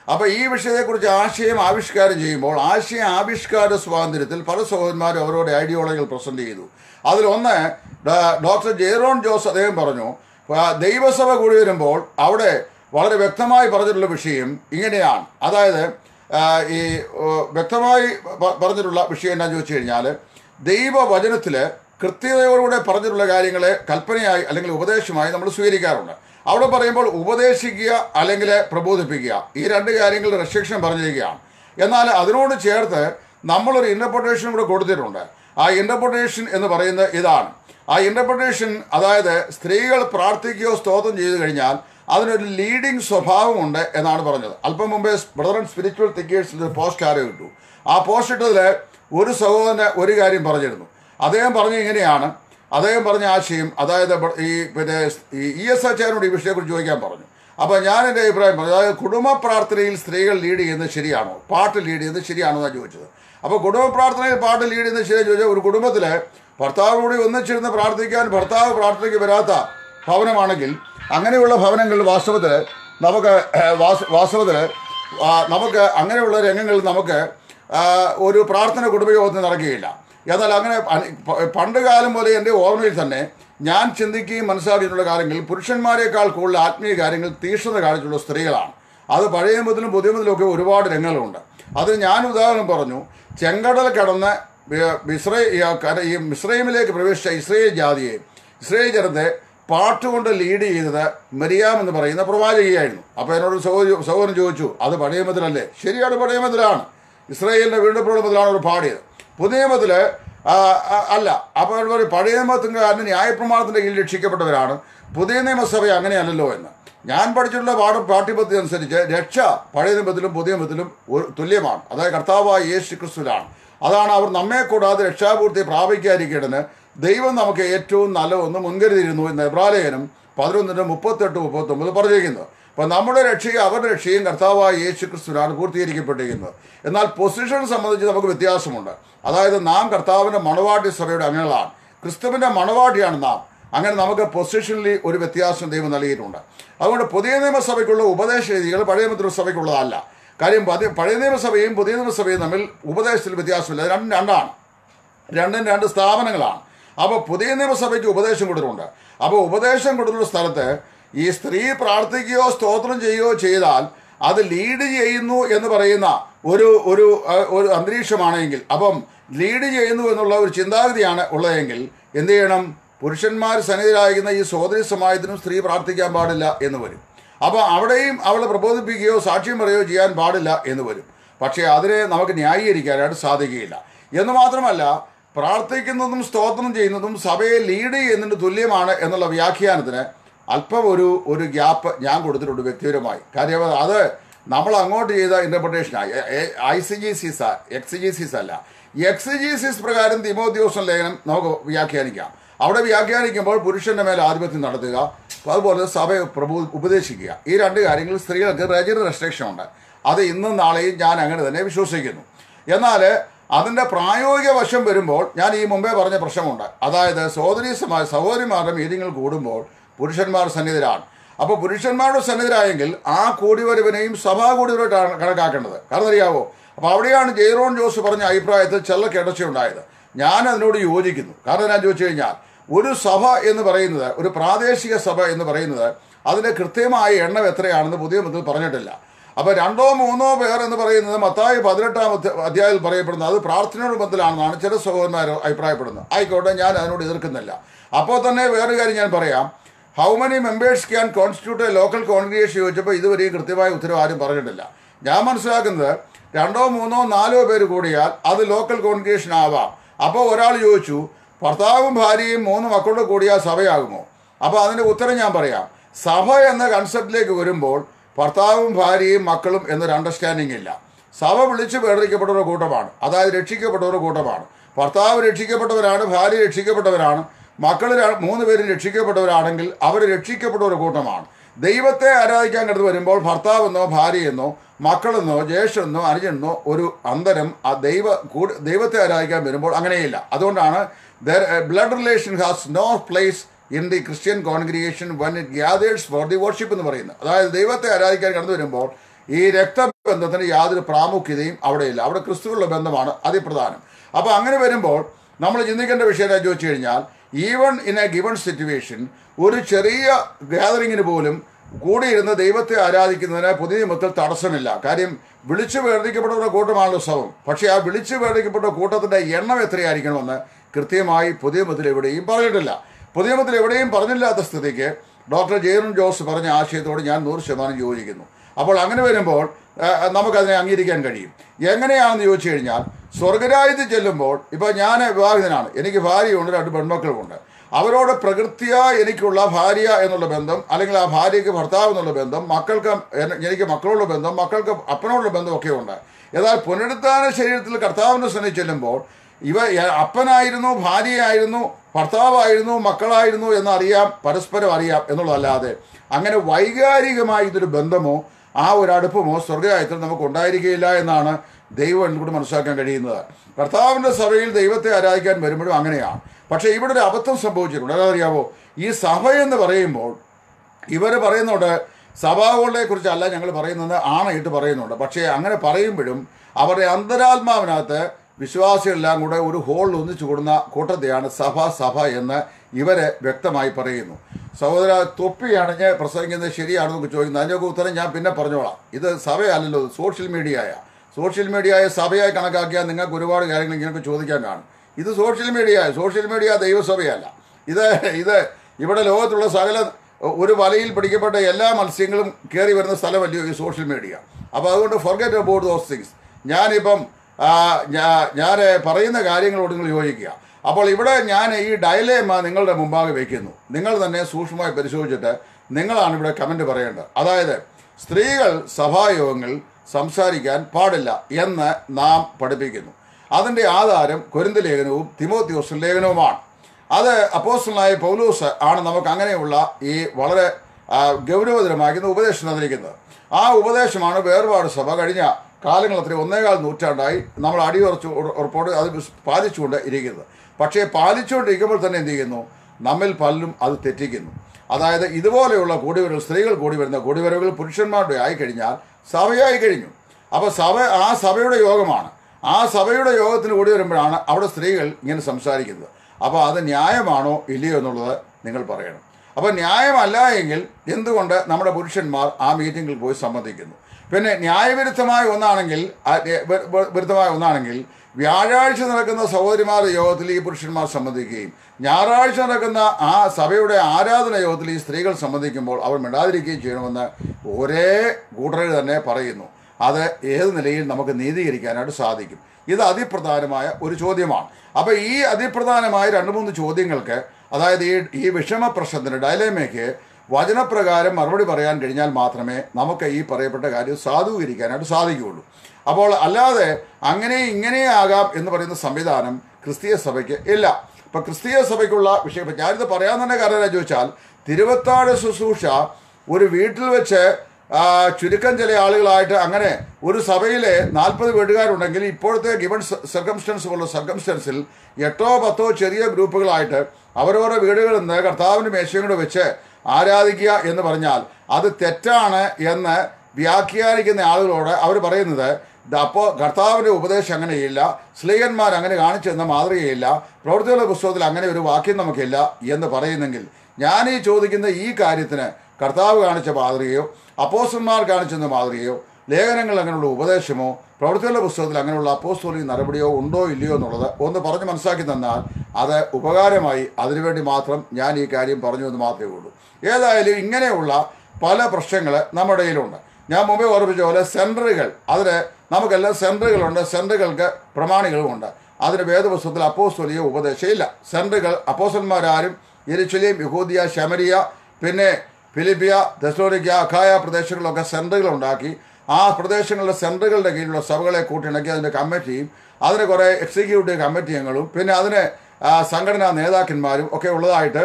അപ്പോൾ ഈ വിഷയത്തെക്കുറിച്ച് ആശയം ആവിഷ്കാരം ചെയ്യുമ്പോൾ ആശയ ആവിഷ്കാര സ്വാതന്ത്ര്യത്തിൽ പല സഹോദരന്മാരും അവരുടെ ഐഡിയോളജികൾ പ്രസന്റ് ചെയ്തു അതിലൊന്ന് ഡോ- ഡോക്ടർ ജെയറോൺ ജോസ് അദ്ദേഹം പറഞ്ഞു ആ, ദൈവസഭ കൂടി വരുമ്പോൾ അവിടെ വളരെ വ്യക്തമായി പറഞ്ഞിട്ടുള്ള വിഷയം ഇങ്ങനെയാണ് അതായത് ആ, ഈ ഓ, വ്യക്തമായി പ- പറഞ്ഞിട്ടുള്ള വിഷയം എന്താണെന്ന് ചോദിച്ചു കഴിഞ്ഞാൽ ദൈവവചനത്തിൽ കൃത്യതയോടുകൂടെ പറഞ്ഞിട്ടുള്ള കാര്യങ്ങളെ കൽപ്പനയായി അല്ലെങ്കിൽ ഉപദേശമായി നമ്മൾ സ്വീകരിക്കാറുണ്ട് അവിടെ പറയുമ്പോൾ ഉപദേശിക്കുക അല്ലെങ്കിൽ പ്രബോധിപ്പിക്കുക ഈ രണ്ട് കാര്യങ്ങൾ റെസ്ട്രിക്ഷൻ പറഞ്ഞിരിക്കുകയാണ് എന്നാൽ അതിനോട് ചേർത്ത് നമ്മളൊരു ഇൻ്റർപ്രിട്ടേഷൻ കൂടെ കൊടുത്തിട്ടുണ്ട് ആ ഇൻ്റർപ്രിട്ടേഷൻ എന്ന് പറയുന്നത് ഇതാണ് ആ ഇൻ്റർപ്രിട്ടേഷൻ അതായത് സ്ത്രീകൾ പ്രാർത്ഥിക്കുകയോ സ്തോത്രം ചെയ്തു കഴിഞ്ഞാൽ അതിനൊരു ലീഡിങ് സ്വഭാവമുണ്ട് എന്നാണ് പറഞ്ഞത് അല്പം മുമ്പേ ബ്രദർ ആൻഡ് സ്പിരിച്വൽ തിക്കേഴ്സിൻ്റെ പോസ്റ്റ് ആരോ ഇട്ടു ആ പോസ്റ്റ് ഇട്ടതിൽ ഒരു സഹോദരന് ഒരു കാര്യം പറഞ്ഞിരുന്നു അദ്ദേഹം പറഞ്ഞ ഇങ്ങനെയാണ് അദ്ദേഹം പറഞ്ഞ ആശയം അതായത് ബ- ഈ പിന്നെ ഈ ഇ എസ് എച്ച് ഈ വിഷയത്തെക്കുറിച്ച് ചോദിക്കാൻ പറഞ്ഞു അപ്പോൾ ഞാൻ എൻ്റെ അഭിപ്രായം പറഞ്ഞു അതായത് കുടുംബ പ്രാർത്ഥനയിൽ സ്ത്രീകൾ ലീഡ് ചെയ്യുന്നത് ശരിയാണോ പാട്ട് ലീഡ് ചെയ്യുന്നത് ശരിയാണോ എന്നാണ് ചോദിച്ചത് അപ്പോൾ കുടുംബ പ്രാർത്ഥനയിൽ പാട്ട് ലീഡ് ചെയ്യുന്നത് ശരിയാണെന്ന് ചോദിച്ചാൽ ഒരു കുടുംബത്തിൽ ഭർത്താവ് കൂടി ഒന്നിച്ചിരുന്ന് പ്രാർത്ഥിക്കാൻ ഭർത്താവ് പ്രാർത്ഥനയ്ക്ക് വരാത്ത ഭവനമാണെങ്കിൽ അങ്ങനെയുള്ള ഭവനങ്ങളിൽ വാസ്തവത്തിൽ നമുക്ക് വാസ് വാസ്തവത്തിൽ ആ, നമുക്ക് അങ്ങനെയുള്ള രംഗങ്ങളിൽ നമുക്ക് ആ, ഒരു പ്രാർത്ഥന കുടുംബയോഗത്തിൽ നടക്കുകയില്ല എന്നാൽ അങ്ങനെ അ- പ- പണ്ട് കാലം പോലെ എൻ്റെ ഓർമ്മയിൽ തന്നെ ഞാൻ ചിന്തിക്കുകയും മനസ്സിലാക്കിയിട്ടുള്ള കാര്യങ്ങളിൽ പുരുഷന്മാരെക്കാൾ കൂടുതൽ ആത്മീയ കാര്യങ്ങൾ തീക്ഷ്ണത കാണിച്ചുള്ള സ്ത്രീകളാണ് അത് പഴയ മുതലും പുതിയ മുതലും ഒക്കെ ഒരുപാട് രംഗങ്ങളുണ്ട് അത് ഞാൻ ഉദാഹരണം പറഞ്ഞു ചെങ്കടൽ കടന്ന് വി- മിസ്രൈ ഈ കര- ഈ മിസ്രൈമിലേക്ക് പ്രവേശിച്ച ഇസ്രയേൽ ജാതിയെ ഇസ്രയേൽ ജനത്തെ പാട്ടുകൊണ്ട് ലീഡ് ചെയ്തത് മരിയാം എന്ന് പറയുന്ന പ്രവാചകിയായിരുന്നു അപ്പോൾ എന്നോട് സഹോദരി സഹോദരൻ ചോദിച്ചു അത് പഴയ മുതലല്ലേ ശരിയാണ് പഴയ മുതലാണ് ഇസ്രയേലിന്റെ വീണ്ടെടുപ്പുള്ള മുതലാണ് അവർ പാടിയത് പുതിയ നിയമത്തില് ആ, ആ, അല്ല അപ്പോൾ അവർ പറയും, പഴയ നിയമത്തുകാരന് ന്യായപ്രമാണത്തിന്റെ കീഴിൽ രക്ഷിക്കപ്പെട്ടവരാണ് പുതിയ നിയമസഭ അങ്ങനെയല്ലല്ലോ എന്ന് ഞാൻ പഠിച്ചിട്ടുള്ള പാഠം പാഠ്യപദ്ധതി അനുസരിച്ച് രക്ഷ പഴയ നിയമത്തിലും പുതിയ നിയമത്തിലും ഒരു- തുല്യമാണ് അതായത് കർത്താവായ യേശു ക്രിസ്തുവിലാണ് അതാണ് അവർ നമ്മെ കൂടാതെ രക്ഷാപൂർത്തി പ്രാപിക്കാതിരിക്കേണ്ടതിന് ദൈവം നമുക്ക് ഏറ്റവും നല്ലതൊന്ന് മുൻകരുതിയിരുന്നു എന്ന് എബ്രാലേഖനം പതിനൊന്നിന് മുപ്പത്തെട്ട് മുപ്പത്തൊമ്പത് പറഞ്ഞിരിക്കുന്നത് അപ്പം നമ്മുടെ രക്ഷയും അവരുടെ രക്ഷയും കർത്താവായ യേശു ക്രിസ്തുവിനാണ് പൂർത്തീകരിക്കപ്പെട്ടിരിക്കുന്നത് എന്നാൽ പൊസിഷൻ സംബന്ധിച്ച് നമുക്ക് വ്യത്യാസമുണ്ട് അതായത് നാം കർത്താവിൻ്റെ മണവാട്ടി സഭയുടെ അംഗങ്ങളാണ് ക്രിസ്തുവിൻ്റെ മണവാട്ടിയാണ് നാം അങ്ങനെ നമുക്ക് പൊസിഷനിൽ ഒരു വ്യത്യാസം ദൈവം നൽകിയിട്ടുണ്ട് അതുകൊണ്ട് പുതിയ നിയമസഭയ്ക്കുള്ള ഉപദേശ രീതികൾ പഴയ നിയമസഭയ്ക്കുള്ളതല്ല കാര്യം പതി- പഴയ നിയമസഭയും പുതിയ നിയമസഭയും തമ്മിൽ ഉപദേശത്തിൽ വ്യത്യാസമില്ല അത് രണ്ടും രണ്ടാണ് രണ്ടും രണ്ട് സ്ഥാപനങ്ങളാണ് അപ്പോൾ പുതിയ നിയമസഭയ്ക്ക് ഉപദേശം കൊടുത്തിട്ടുണ്ട് അപ്പോൾ ഉപദേശം കൊടുത്തിട്ടുള്ള സ്ഥലത്ത് ഈ സ്ത്രീ പ്രാർത്ഥിക്കുകയോ സ്തോത്രം ചെയ്യുകയോ ചെയ്താൽ അത് ലീഡ് ചെയ്യുന്നു എന്ന് പറയുന്ന ഒരു ഒരു അഹ്, ഒരു അന്തരീക്ഷമാണെങ്കിൽ അപ്പം ലീഡ് ചെയ്യുന്നു എന്നുള്ള ഒരു ചിന്താഗതിയാണ് ഉള്ളതെങ്കിൽ എന്ത് ചെയ്യണം പുരുഷന്മാർ സന്നിധിയിലായിരിക്കുന്ന ഈ സോദരി സമാജത്തിനും സ്ത്രീ പ്രാർത്ഥിക്കാൻ പാടില്ല എന്ന് വരും അപ്പോൾ അവിടെയും അവളെ പ്രബോധിപ്പിക്കുകയോ സാക്ഷ്യം പറയുകയോ ചെയ്യാൻ പാടില്ല എന്ന് വരും പക്ഷേ അതിനെ നമുക്ക് ന്യായീകരിക്കാനായിട്ട് സാധിക്കുകയില്ല എന്ന് മാത്രമല്ല പ്രാർത്ഥിക്കുന്നതും സ്തോത്രം ചെയ്യുന്നതും സഭയെ ലീഡ് ചെയ്യുന്നതിന് തുല്യമാണ് എന്നുള്ള വ്യാഖ്യാനത്തിന് അല്പം ഒരു ഒരു ഗ്യാപ്പ് ഞാൻ കൊടുത്തിട്ടുണ്ട് വ്യക്തിപരമായി കാര്യം അത് നമ്മൾ അങ്ങോട്ട് ചെയ്ത ഇന്റർപ്രിട്ടേഷനായി ഐ സി ജി സിസ് എക്സ് ജി സിസ് അല്ല എക്സ് ജി സിസ് പ്രകാരം തിമോദ്യോസം ലേഖനം നമുക്ക് വ്യാഖ്യാനിക്കാം അവിടെ വ്യാഖ്യാനിക്കുമ്പോൾ പുരുഷന്റെ മേൽ ആധിപത്യം നടത്തുക അതുപോലെ സഭയെ പ്രബോ ഉപദേശിക്കുക ഈ രണ്ട് കാര്യങ്ങൾ സ്ത്രീകൾക്ക് റെജിർ റെസ്ട്രിക്ഷൻ ഉണ്ട് അത് ഇന്നും നാളെയും ഞാൻ അങ്ങനെ തന്നെ വിശ്വസിക്കുന്നു എന്നാൽ അതിൻ്റെ പ്രായോഗിക വശം വരുമ്പോൾ ഞാൻ ഈ മുമ്പേ പറഞ്ഞ പ്രശ്നമുണ്ട് അതായത് സഹോദരി സമാ സഹോദരിമാരുടെ മീറ്റിങ്ങൾ കൂടുമ്പോൾ പുരുഷന്മാർ സന്നിധരാണ് അപ്പോൾ പുരുഷന്മാരുടെ സന്നിധരായെങ്കിൽ ആ കൂടിവരവിനെയും സഭാ കൂടിവരവായിട്ടാണ് കണക്കാക്കേണ്ടത് കാരണം അറിയാവോ അപ്പോൾ അവിടെയാണ് ജെയ്റോൺ ജോസ് പറഞ്ഞ അഭിപ്രായത്തിൽ ചെല്ല കിടച്ചുണ്ടായത് ഞാൻ അതിനോട് യോജിക്കുന്നു കാരണം ഞാൻ ചോദിച്ചു കഴിഞ്ഞാൽ ഒരു സഭ എന്ന് പറയുന്നത് ഒരു പ്രാദേശിക സഭ എന്ന് പറയുന്നത് അതിൻ്റെ കൃത്യമായ എണ്ണം എത്രയാണെന്ന് പുതിയ മുതൽ പറഞ്ഞിട്ടില്ല അപ്പോൾ രണ്ടോ മൂന്നോ പേർ എന്ന് പറയുന്നത് മത്തായി പതിനെട്ടാം അധ്യ- അധ്യായത്തിൽ പറയപ്പെടുന്നത് അത് പ്രാർത്ഥനയോട് ബന്ധത്തിലാണെന്നാണ് ചില സഹോദരന്മാർ അഭിപ്രായപ്പെടുന്നത് ആയിക്കോട്ടെ ഞാൻ അതിനോട് എതിർക്കുന്നില്ല അപ്പോൾ തന്നെ വേറൊരു കാര്യം ഞാൻ പറയാം how many members can constitute a local congregation ചോദിച്ചപ്പോൾ ഇതുവരെയും കൃത്യമായ ഉത്തരവ് ആരും പറഞ്ഞിട്ടില്ല ഞാൻ മനസ്സിലാക്കുന്നത് രണ്ടോ മൂന്നോ നാലോ പേര് കൂടിയാൽ അത് ലോക്കൽ കോൺഗ്രിഗേഷൻ ആവാം അപ്പോൾ ഒരാൾ ചോദിച്ചു ഭർത്താവും ഭാര്യയും മൂന്ന് മക്കളോട് കൂടിയാൽ സഭയാകുമോ അപ്പോൾ അതിൻ്റെ ഉത്തരം ഞാൻ പറയാം സഭ എന്ന കൺസെപ്റ്റിലേക്ക് വരുമ്പോൾ ഭർത്താവും ഭാര്യയും മക്കളും എന്നൊരു അണ്ടർസ്റ്റാൻഡിംഗ് ഇല്ല സഭ വിളിച്ച് വേർതിരിക്കപ്പെട്ടവരുടെ കൂട്ടമാണ് അതായത് രക്ഷിക്കപ്പെട്ടവരുടെ കൂട്ടമാണ് ഭർത്താവ് രക്ഷിക്കപ്പെട്ടവരാണ് ഭാര്യ രക്ഷിക്കപ്പെട്ടവരാണ് മക്കൾ ര- മൂന്ന് പേര് രക്ഷിക്കപ്പെട്ടവരാണെങ്കിൽ അവർ രക്ഷിക്കപ്പെട്ടവരുടെ കൂട്ടമാണ് ദൈവത്തെ ആരാധിക്കാൻ കടന്നു വരുമ്പോൾ ഭർത്താവെന്നോ ഭാര്യയെന്നോ മക്കളെന്നോ ജ്യേഷ്ഠനെന്നോ അനുജനെന്നോ ഒരു അന്തരം ആ ദൈവ കൂട് ദൈവത്തെ ആരാധിക്കാൻ വരുമ്പോൾ അങ്ങനെയില്ല അതുകൊണ്ടാണ് blood relation has no place in the Christian congregation one it gathers for the worship എന്ന് പറയുന്നത് അതായത് ദൈവത്തെ ആരാധിക്കാൻ കടന്നു വരുമ്പോൾ ഈ രക്ത ബന്ധത്തിന് യാതൊരു പ്രാമുഖ്യതയും അവിടെയില്ല അവിടെ ക്രിസ്തുവിലുള്ള ബന്ധമാണ് അതിപ്രധാനം അപ്പോൾ അങ്ങനെ വരുമ്പോൾ നമ്മൾ ചിന്തിക്കേണ്ട വിഷയം എന്താ ചോദിച്ചു കഴിഞ്ഞാൽ even in a given situation ഒരു ചെറിയ ഗ്യാതറിങ്ങിന് പോലും കൂടിയിരുന്ന് ദൈവത്തെ ആരാധിക്കുന്നതിന് പുതിയ നിയമത്തിൽ തടസ്സമില്ല കാര്യം വിളിച്ചു വേർതിക്കപ്പെട്ടവരുടെ കൂട്ടമാണല്ലോ സവം പക്ഷേ ആ വിളിച്ചു വേർതിക്കപ്പെട്ട കൂട്ടത്തിന്റെ എണ്ണം എത്രയായിരിക്കണമെന്ന് കൃത്യമായി പുതിയ നിയമത്തിൽ എവിടെയും പറഞ്ഞിട്ടില്ല പുതിയ നിയമത്തിൽ എവിടെയും പറഞ്ഞില്ലാത്ത സ്ഥിതിക്ക് ഡോക്ടർ ജെയറും ജോസ് പറഞ്ഞ ആശയത്തോട് ഞാൻ നൂറ് ശതമാനം യോജിക്കുന്നു അപ്പോൾ അങ്ങനെ വരുമ്പോൾ ആ, നമുക്കതിനെ അംഗീകരിക്കാൻ കഴിയും എങ്ങനെയാണെന്ന് ചോദിച്ചു കഴിഞ്ഞാൽ സ്വർഗരാജ്യത്തിൽ ചെല്ലുമ്പോൾ ഇപ്പോൾ ഞാൻ വിവാഹിതനാണ് എനിക്ക് ഭാര്യയുണ്ട് രണ്ട് പെൺമക്കളുമുണ്ട് അവരോട് പ്രകൃത്യ എനിക്കുള്ള ഭാര്യ എന്നുള്ള ബന്ധം അല്ലെങ്കിൽ ആ ഭാര്യയ്ക്ക് ഭർത്താവ് എന്നുള്ള ബന്ധം മക്കൾക്ക് എന്നെ- എനിക്ക് മക്കളോടുള്ള ബന്ധം മക്കൾക്ക് അപ്പനോടുള്ള ബന്ധമൊക്കെ ഉണ്ട് എന്നാൽ പുനരുദ്ധാന ശരീരത്തിൽ കർത്താവിൻ്റെ സന്നിധി ചെല്ലുമ്പോൾ ഇവ എ- അപ്പനായിരുന്നു ഭാര്യയായിരുന്നു ഭർത്താവായിരുന്നു മക്കളായിരുന്നു എന്നറിയാം പരസ്പരം അറിയാം എന്നുള്ളതല്ലാതെ അങ്ങനെ വൈകാരികമായി ഇതൊരു ബന്ധമോ ആ ഒരു അടുപ്പമോ സ്വർഗരാജ്യത്തിൽ നമുക്ക് ഉണ്ടായിരിക്കുകയില്ല എന്നാണ് ദൈവം എന്നോട് മനസ്സിലാക്കാൻ കഴിയുന്നത് കർത്താവിൻ്റെ സഭയിൽ ദൈവത്തെ ആരാധിക്കാൻ വരുമ്പോഴും അങ്ങനെയാണ് പക്ഷേ ഇവിടെ ഒരു അബദ്ധം സംഭവിച്ചിട്ടുണ്ട് അതറിയാവോ ഈ സഭ എന്ന് പറയുമ്പോൾ ഇവർ പറയുന്നുണ്ട് സഭാവുകളെ കുറിച്ചല്ല ഞങ്ങൾ പറയുന്നത് ആണയിട്ട് പറയുന്നുണ്ട് പക്ഷേ അങ്ങനെ പറയുമ്പോഴും അവരുടെ അന്തരാത്മാവിനകത്ത് വിശ്വാസികളെല്ലാം കൂടെ ഒരു ഹോളിൽ ഒന്നിച്ചു കൂടുന്ന കൂട്ടത്തെയാണ് സഭ സഭ എന്ന് ഇവര് വ്യക്തമായി പറയുന്നു സഹോദര തൊപ്പിയാണെങ്കിൽ പ്രസംഗിക്കുന്നത് ശരിയാണെന്നൊക്കെ ചോദിക്കുന്നത് അതിൻ്റെയൊക്കെ ഉത്തരം ഞാൻ പിന്നെ പറഞ്ഞോളാം ഇത് സഭയല്ലല്ലോ ഇത് സോഷ്യൽ മീഡിയയ സോഷ്യൽ മീഡിയയെ സഭയായി കണക്കാക്കിയാൽ നിങ്ങൾക്ക് ഒരുപാട് കാര്യങ്ങൾ ഇങ്ങനെയൊക്കെ ചോദിക്കാൻ കാണും ഇത് സോഷ്യൽ മീഡിയ സോഷ്യൽ മീഡിയ ദൈവസഭയല്ല ഇത് ഇത് ഇവിടെ ലോകത്തുള്ള സകല ഒരു വലയിൽ പിടിക്കപ്പെട്ട എല്ലാ മത്സ്യങ്ങളും കയറി വരുന്ന സ്ഥലമല്ലയോ ഈ സോഷ്യൽ മീഡിയ അപ്പോൾ അതുകൊണ്ട് ഫൊർഗെറ്റ് അബൌട്ട് ദോസ് തിങ്സ് ഞാനിപ്പം ആ, ഞാ- ഞാൻ പറയുന്ന കാര്യങ്ങളോട് നിങ്ങൾ യോജിക്കുക അപ്പോൾ ഇവിടെ ഞാൻ ഈ ഡയലേമ നിങ്ങളുടെ മുമ്പാകെ വയ്ക്കുന്നു നിങ്ങൾ തന്നെ സൂക്ഷ്മമായി പരിശോധിച്ചിട്ട് നിങ്ങളാണ് ഇവിടെ കമൻറ്റ് പറയേണ്ടത് അതായത് സ്ത്രീകൾ സഭായോഗങ്ങളിൽ സംസാരിക്കാൻ പാടില്ല എന്ന് നാം പഠിപ്പിക്കുന്നു അതിൻ്റെ ആധാരം കൊരിന്ത ലേഖനവും തിമോത്യോസ് ലേഖനവുമാണ് അത് അപ്പോസ്റ്റലായ പൗലൂസ് ആണ് നമുക്ക് അങ്ങനെയുള്ള ഈ വളരെ ആ, ഗൗരവതരമാക്കുന്ന ഉപദേശം തന്നിരിക്കുന്നത് ആ ഉപദേശമാണ് വേർപാട് സഭ കഴിഞ്ഞ കാലങ്ങൾ അത്ര ഒന്നേകാൽ നൂറ്റാണ്ടായി നമ്മൾ അടിയുറച്ച് ഉറ- ഉറപ്പോട് അത് വിസ്- പാലിച്ചുകൊണ്ട് ഇരിക്കുന്നത് പക്ഷേ പാലിച്ചുകൊണ്ടിരിക്കുമ്പോൾ തന്നെ എന്ത് ചെയ്യുന്നു നമ്മിൽ പലരും അത് തെറ്റിക്കുന്നു അതായത് ഇതുപോലെയുള്ള കൂടിവരവ് സ്ത്രീകൾ കൂടി വരുന്ന കൂടിവരവുകൾ പുരുഷന്മാരുടെ ആയിക്കഴിഞ്ഞാൽ സഭയായി കഴിഞ്ഞു അപ്പോൾ സഭ ആ സഭയുടെ യോഗമാണ് ആ സഭയുടെ യോഗത്തിന് കൂടി വരുമ്പോഴാണ് അവിടെ സ്ത്രീകൾ ഇങ്ങനെ സംസാരിക്കുന്നത് അപ്പോൾ അത് ന്യായമാണോ ഇല്ലയോ എന്നുള്ളത് നിങ്ങൾ പറയണം അപ്പോൾ ന്യായമല്ല എങ്കിൽ എന്തുകൊണ്ട് നമ്മുടെ പുരുഷന്മാർ ആ മീറ്റിങ്ങിൽ പോയി സംബന്ധിക്കുന്നു പിന്നെ ന്യായവിരുദ്ധമായ ഒന്നാണെങ്കിൽ ആ, ഏ, വി- വി- വിരുദ്ധമായ ഒന്നാണെങ്കിൽ വ്യാഴാഴ്ച നടക്കുന്ന സഹോദരിമാരുടെ യോഗത്തിൽ ഈ പുരുഷന്മാർ സംബന്ധിക്കുകയും ഞായറാഴ്ച നടക്കുന്ന ആ സഭയുടെ ആരാധന യോഗത്തിൽ ഈ സ്ത്രീകൾ സംബന്ധിക്കുമ്പോൾ അവർ മിണ്ടാതിരിക്കുകയും ചെയ്യണമെന്ന് ഒരേ കൂട്ടർ തന്നെ പറയുന്നു അത് ഏത് നിലയിൽ നമുക്ക് നീതീകരിക്കാനായിട്ട് സാധിക്കും ഇത് അതിപ്രധാനമായ ഒരു ചോദ്യമാണ് അപ്പോൾ ഈ അതിപ്രധാനമായ രണ്ട് മൂന്ന് ചോദ്യങ്ങൾക്ക് അതായത് ഈ ഈ വിഷമ പ്രശ്നത്തിന് ഡയലേമയ്ക്ക് വചനപ്രകാരം മറുപടി പറയാൻ കഴിഞ്ഞാൽ മാത്രമേ നമുക്ക് ഈ പറയപ്പെട്ട കാര്യം സാധൂകരിക്കാനായിട്ട് സാധിക്കുകയുള്ളൂ അപ്പോൾ അല്ലാതെ അങ്ങനെ ഇങ്ങനെ ആകാം എന്ന് പറയുന്ന സംവിധാനം ക്രിസ്തീയ സഭയ്ക്ക് ഇല്ല ഇപ്പം ക്രിസ്തീയ സഭയ്ക്കുള്ള വിഷയം ഇപ്പം ഞാനിത് പറയാൻ തന്നെ കാരണം എന്താ ചോദിച്ചാൽ തിരുവത്താഴ ശുശ്രൂഷ ഒരു വീട്ടിൽ വെച്ച് ആ, ചുരുക്കം ചില ആളുകളായിട്ട് അങ്ങനെ ഒരു സഭയിലെ നാൽപ്പത് വീട്ടുകാരുണ്ടെങ്കിൽ ഇപ്പോഴത്തെ ഗിവൺ സർക്കംസ്റ്റൻസ് പോലുള്ള സർക്കംസ്റ്റൻസിൽ എട്ടോ പത്തോ ചെറിയ ഗ്രൂപ്പുകളായിട്ട് അവരവരുടെ വീടുകളിൽ നിന്ന് കർത്താവിൻ്റെ മേശയും കൂടെ വെച്ച് ആരാധിക്കുക എന്ന് പറഞ്ഞാൽ അത് തെറ്റാണ് എന്ന് വ്യാഖ്യാനിക്കുന്ന ആളുകളോട് അവർ പറയുന്നത് അപ്പോൾ കർത്താവിൻ്റെ ഉപദേശം അങ്ങനെയില്ല സ്ത്രീയന്മാർ അങ്ങനെ കാണിച്ചു തന്ന മാതൃകയില്ല പ്രവൃത്തികളുടെ പുസ്തകത്തിൽ അങ്ങനെ ഒരു വാക്യം നമുക്കില്ല എന്ന് പറയുന്നെങ്കിൽ ഞാൻ ഈ ചോദിക്കുന്ന ഈ കാര്യത്തിന് കർത്താവ് കാണിച്ച മാതൃകയോ അപ്പോസ്റ്റന്മാർ കാണിച്ചെന്ന മാതൃകയോ ലേഖനങ്ങൾ അങ്ങനെയുള്ള ഉപദേശമോ പ്രവൃത്തികളുടെ പുസ്തകത്തിൽ അങ്ങനെയുള്ള അപ്പോസ്തോലിക നടപടിയോ ഉണ്ടോ ഇല്ലയോ എന്നുള്ളത് ഒന്ന് പറഞ്ഞ് മനസ്സിലാക്കി തന്നാൽ അത് ഉപകാരമായി അതിനുവേണ്ടി മാത്രം ഞാൻ ഈ കാര്യം പറഞ്ഞു എന്ന് മാത്രമേ ഉള്ളൂ ഏതായാലും ഇങ്ങനെയുള്ള പല പ്രശ്നങ്ങൾ നമ്മുടെ ഇടയിലുണ്ട് ഞാൻ മുമ്പേ ഓർമ്മിച്ച പോലെ സെൻറ്ററുകൾ അതിന് നമുക്കെല്ലാം സെൻറ്ററുകളുണ്ട് സെൻറ്ററുകൾക്ക് പ്രമാണികളുമുണ്ട് അതിന് വേദപുസ്തകത്തിൽ അപ്പോസ്തോലിയ ഉപദേശമില്ല സെൻറ്ററുകൾ അപ്പോസ്റ്റന്മാരാരും എരിശിലേം യഹൂദിയ ശമരിയ പിന്നെ ഫിലിപ്പിയ തെസ്ലോനിക്ക അഖായ പ്രദേശങ്ങളിലൊക്കെ സെൻറ്ററുകൾ ഉണ്ടാക്കി ആ പ്രദേശങ്ങളിലെ സെൻറ്ററുകളുടെ കീഴിലുള്ള സഭകളെ കൂട്ടിണക്കി അതിൻ്റെ കമ്മിറ്റിയും അതിന് കുറേ എക്സിക്യൂട്ടീവ് കമ്മിറ്റി അംഗങ്ങളും പിന്നെ അതിന് ആ, സംഘടനാ നേതാക്കന്മാരും ഒക്കെ ഉള്ളതായിട്ട്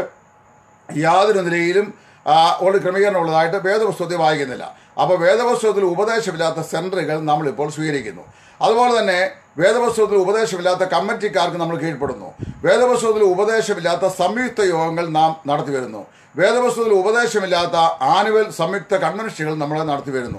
യാതൊരു നിലയിലും ആ, ഒരു ക്രമീകരണം ഉള്ളതായിട്ട് വേദപുസ്തകത്തിൽ വായിക്കുന്നില്ല അപ്പോൾ വേദപുസ്തകത്തിൽ ഉപദേശമില്ലാത്ത സെൻറ്ററുകൾ നമ്മളിപ്പോൾ സ്വീകരിക്കുന്നു അതുപോലെ തന്നെ വേദപുസ്തകത്തിൽ ഉപദേശമില്ലാത്ത കമ്മിറ്റിക്കാർക്ക് നമ്മൾ കീഴ്പ്പെടുന്നു വേദപുസ്തകത്തിൽ ഉപദേശമില്ലാത്ത സംയുക്ത യോഗങ്ങൾ നാം നടത്തി വരുന്നു വേദപുസ്തകത്തിൽ ഉപദേശമില്ലാത്ത ആനുവൽ സംയുക്ത കൺവെൻഷനുകൾ നമ്മൾ നടത്തി വരുന്നു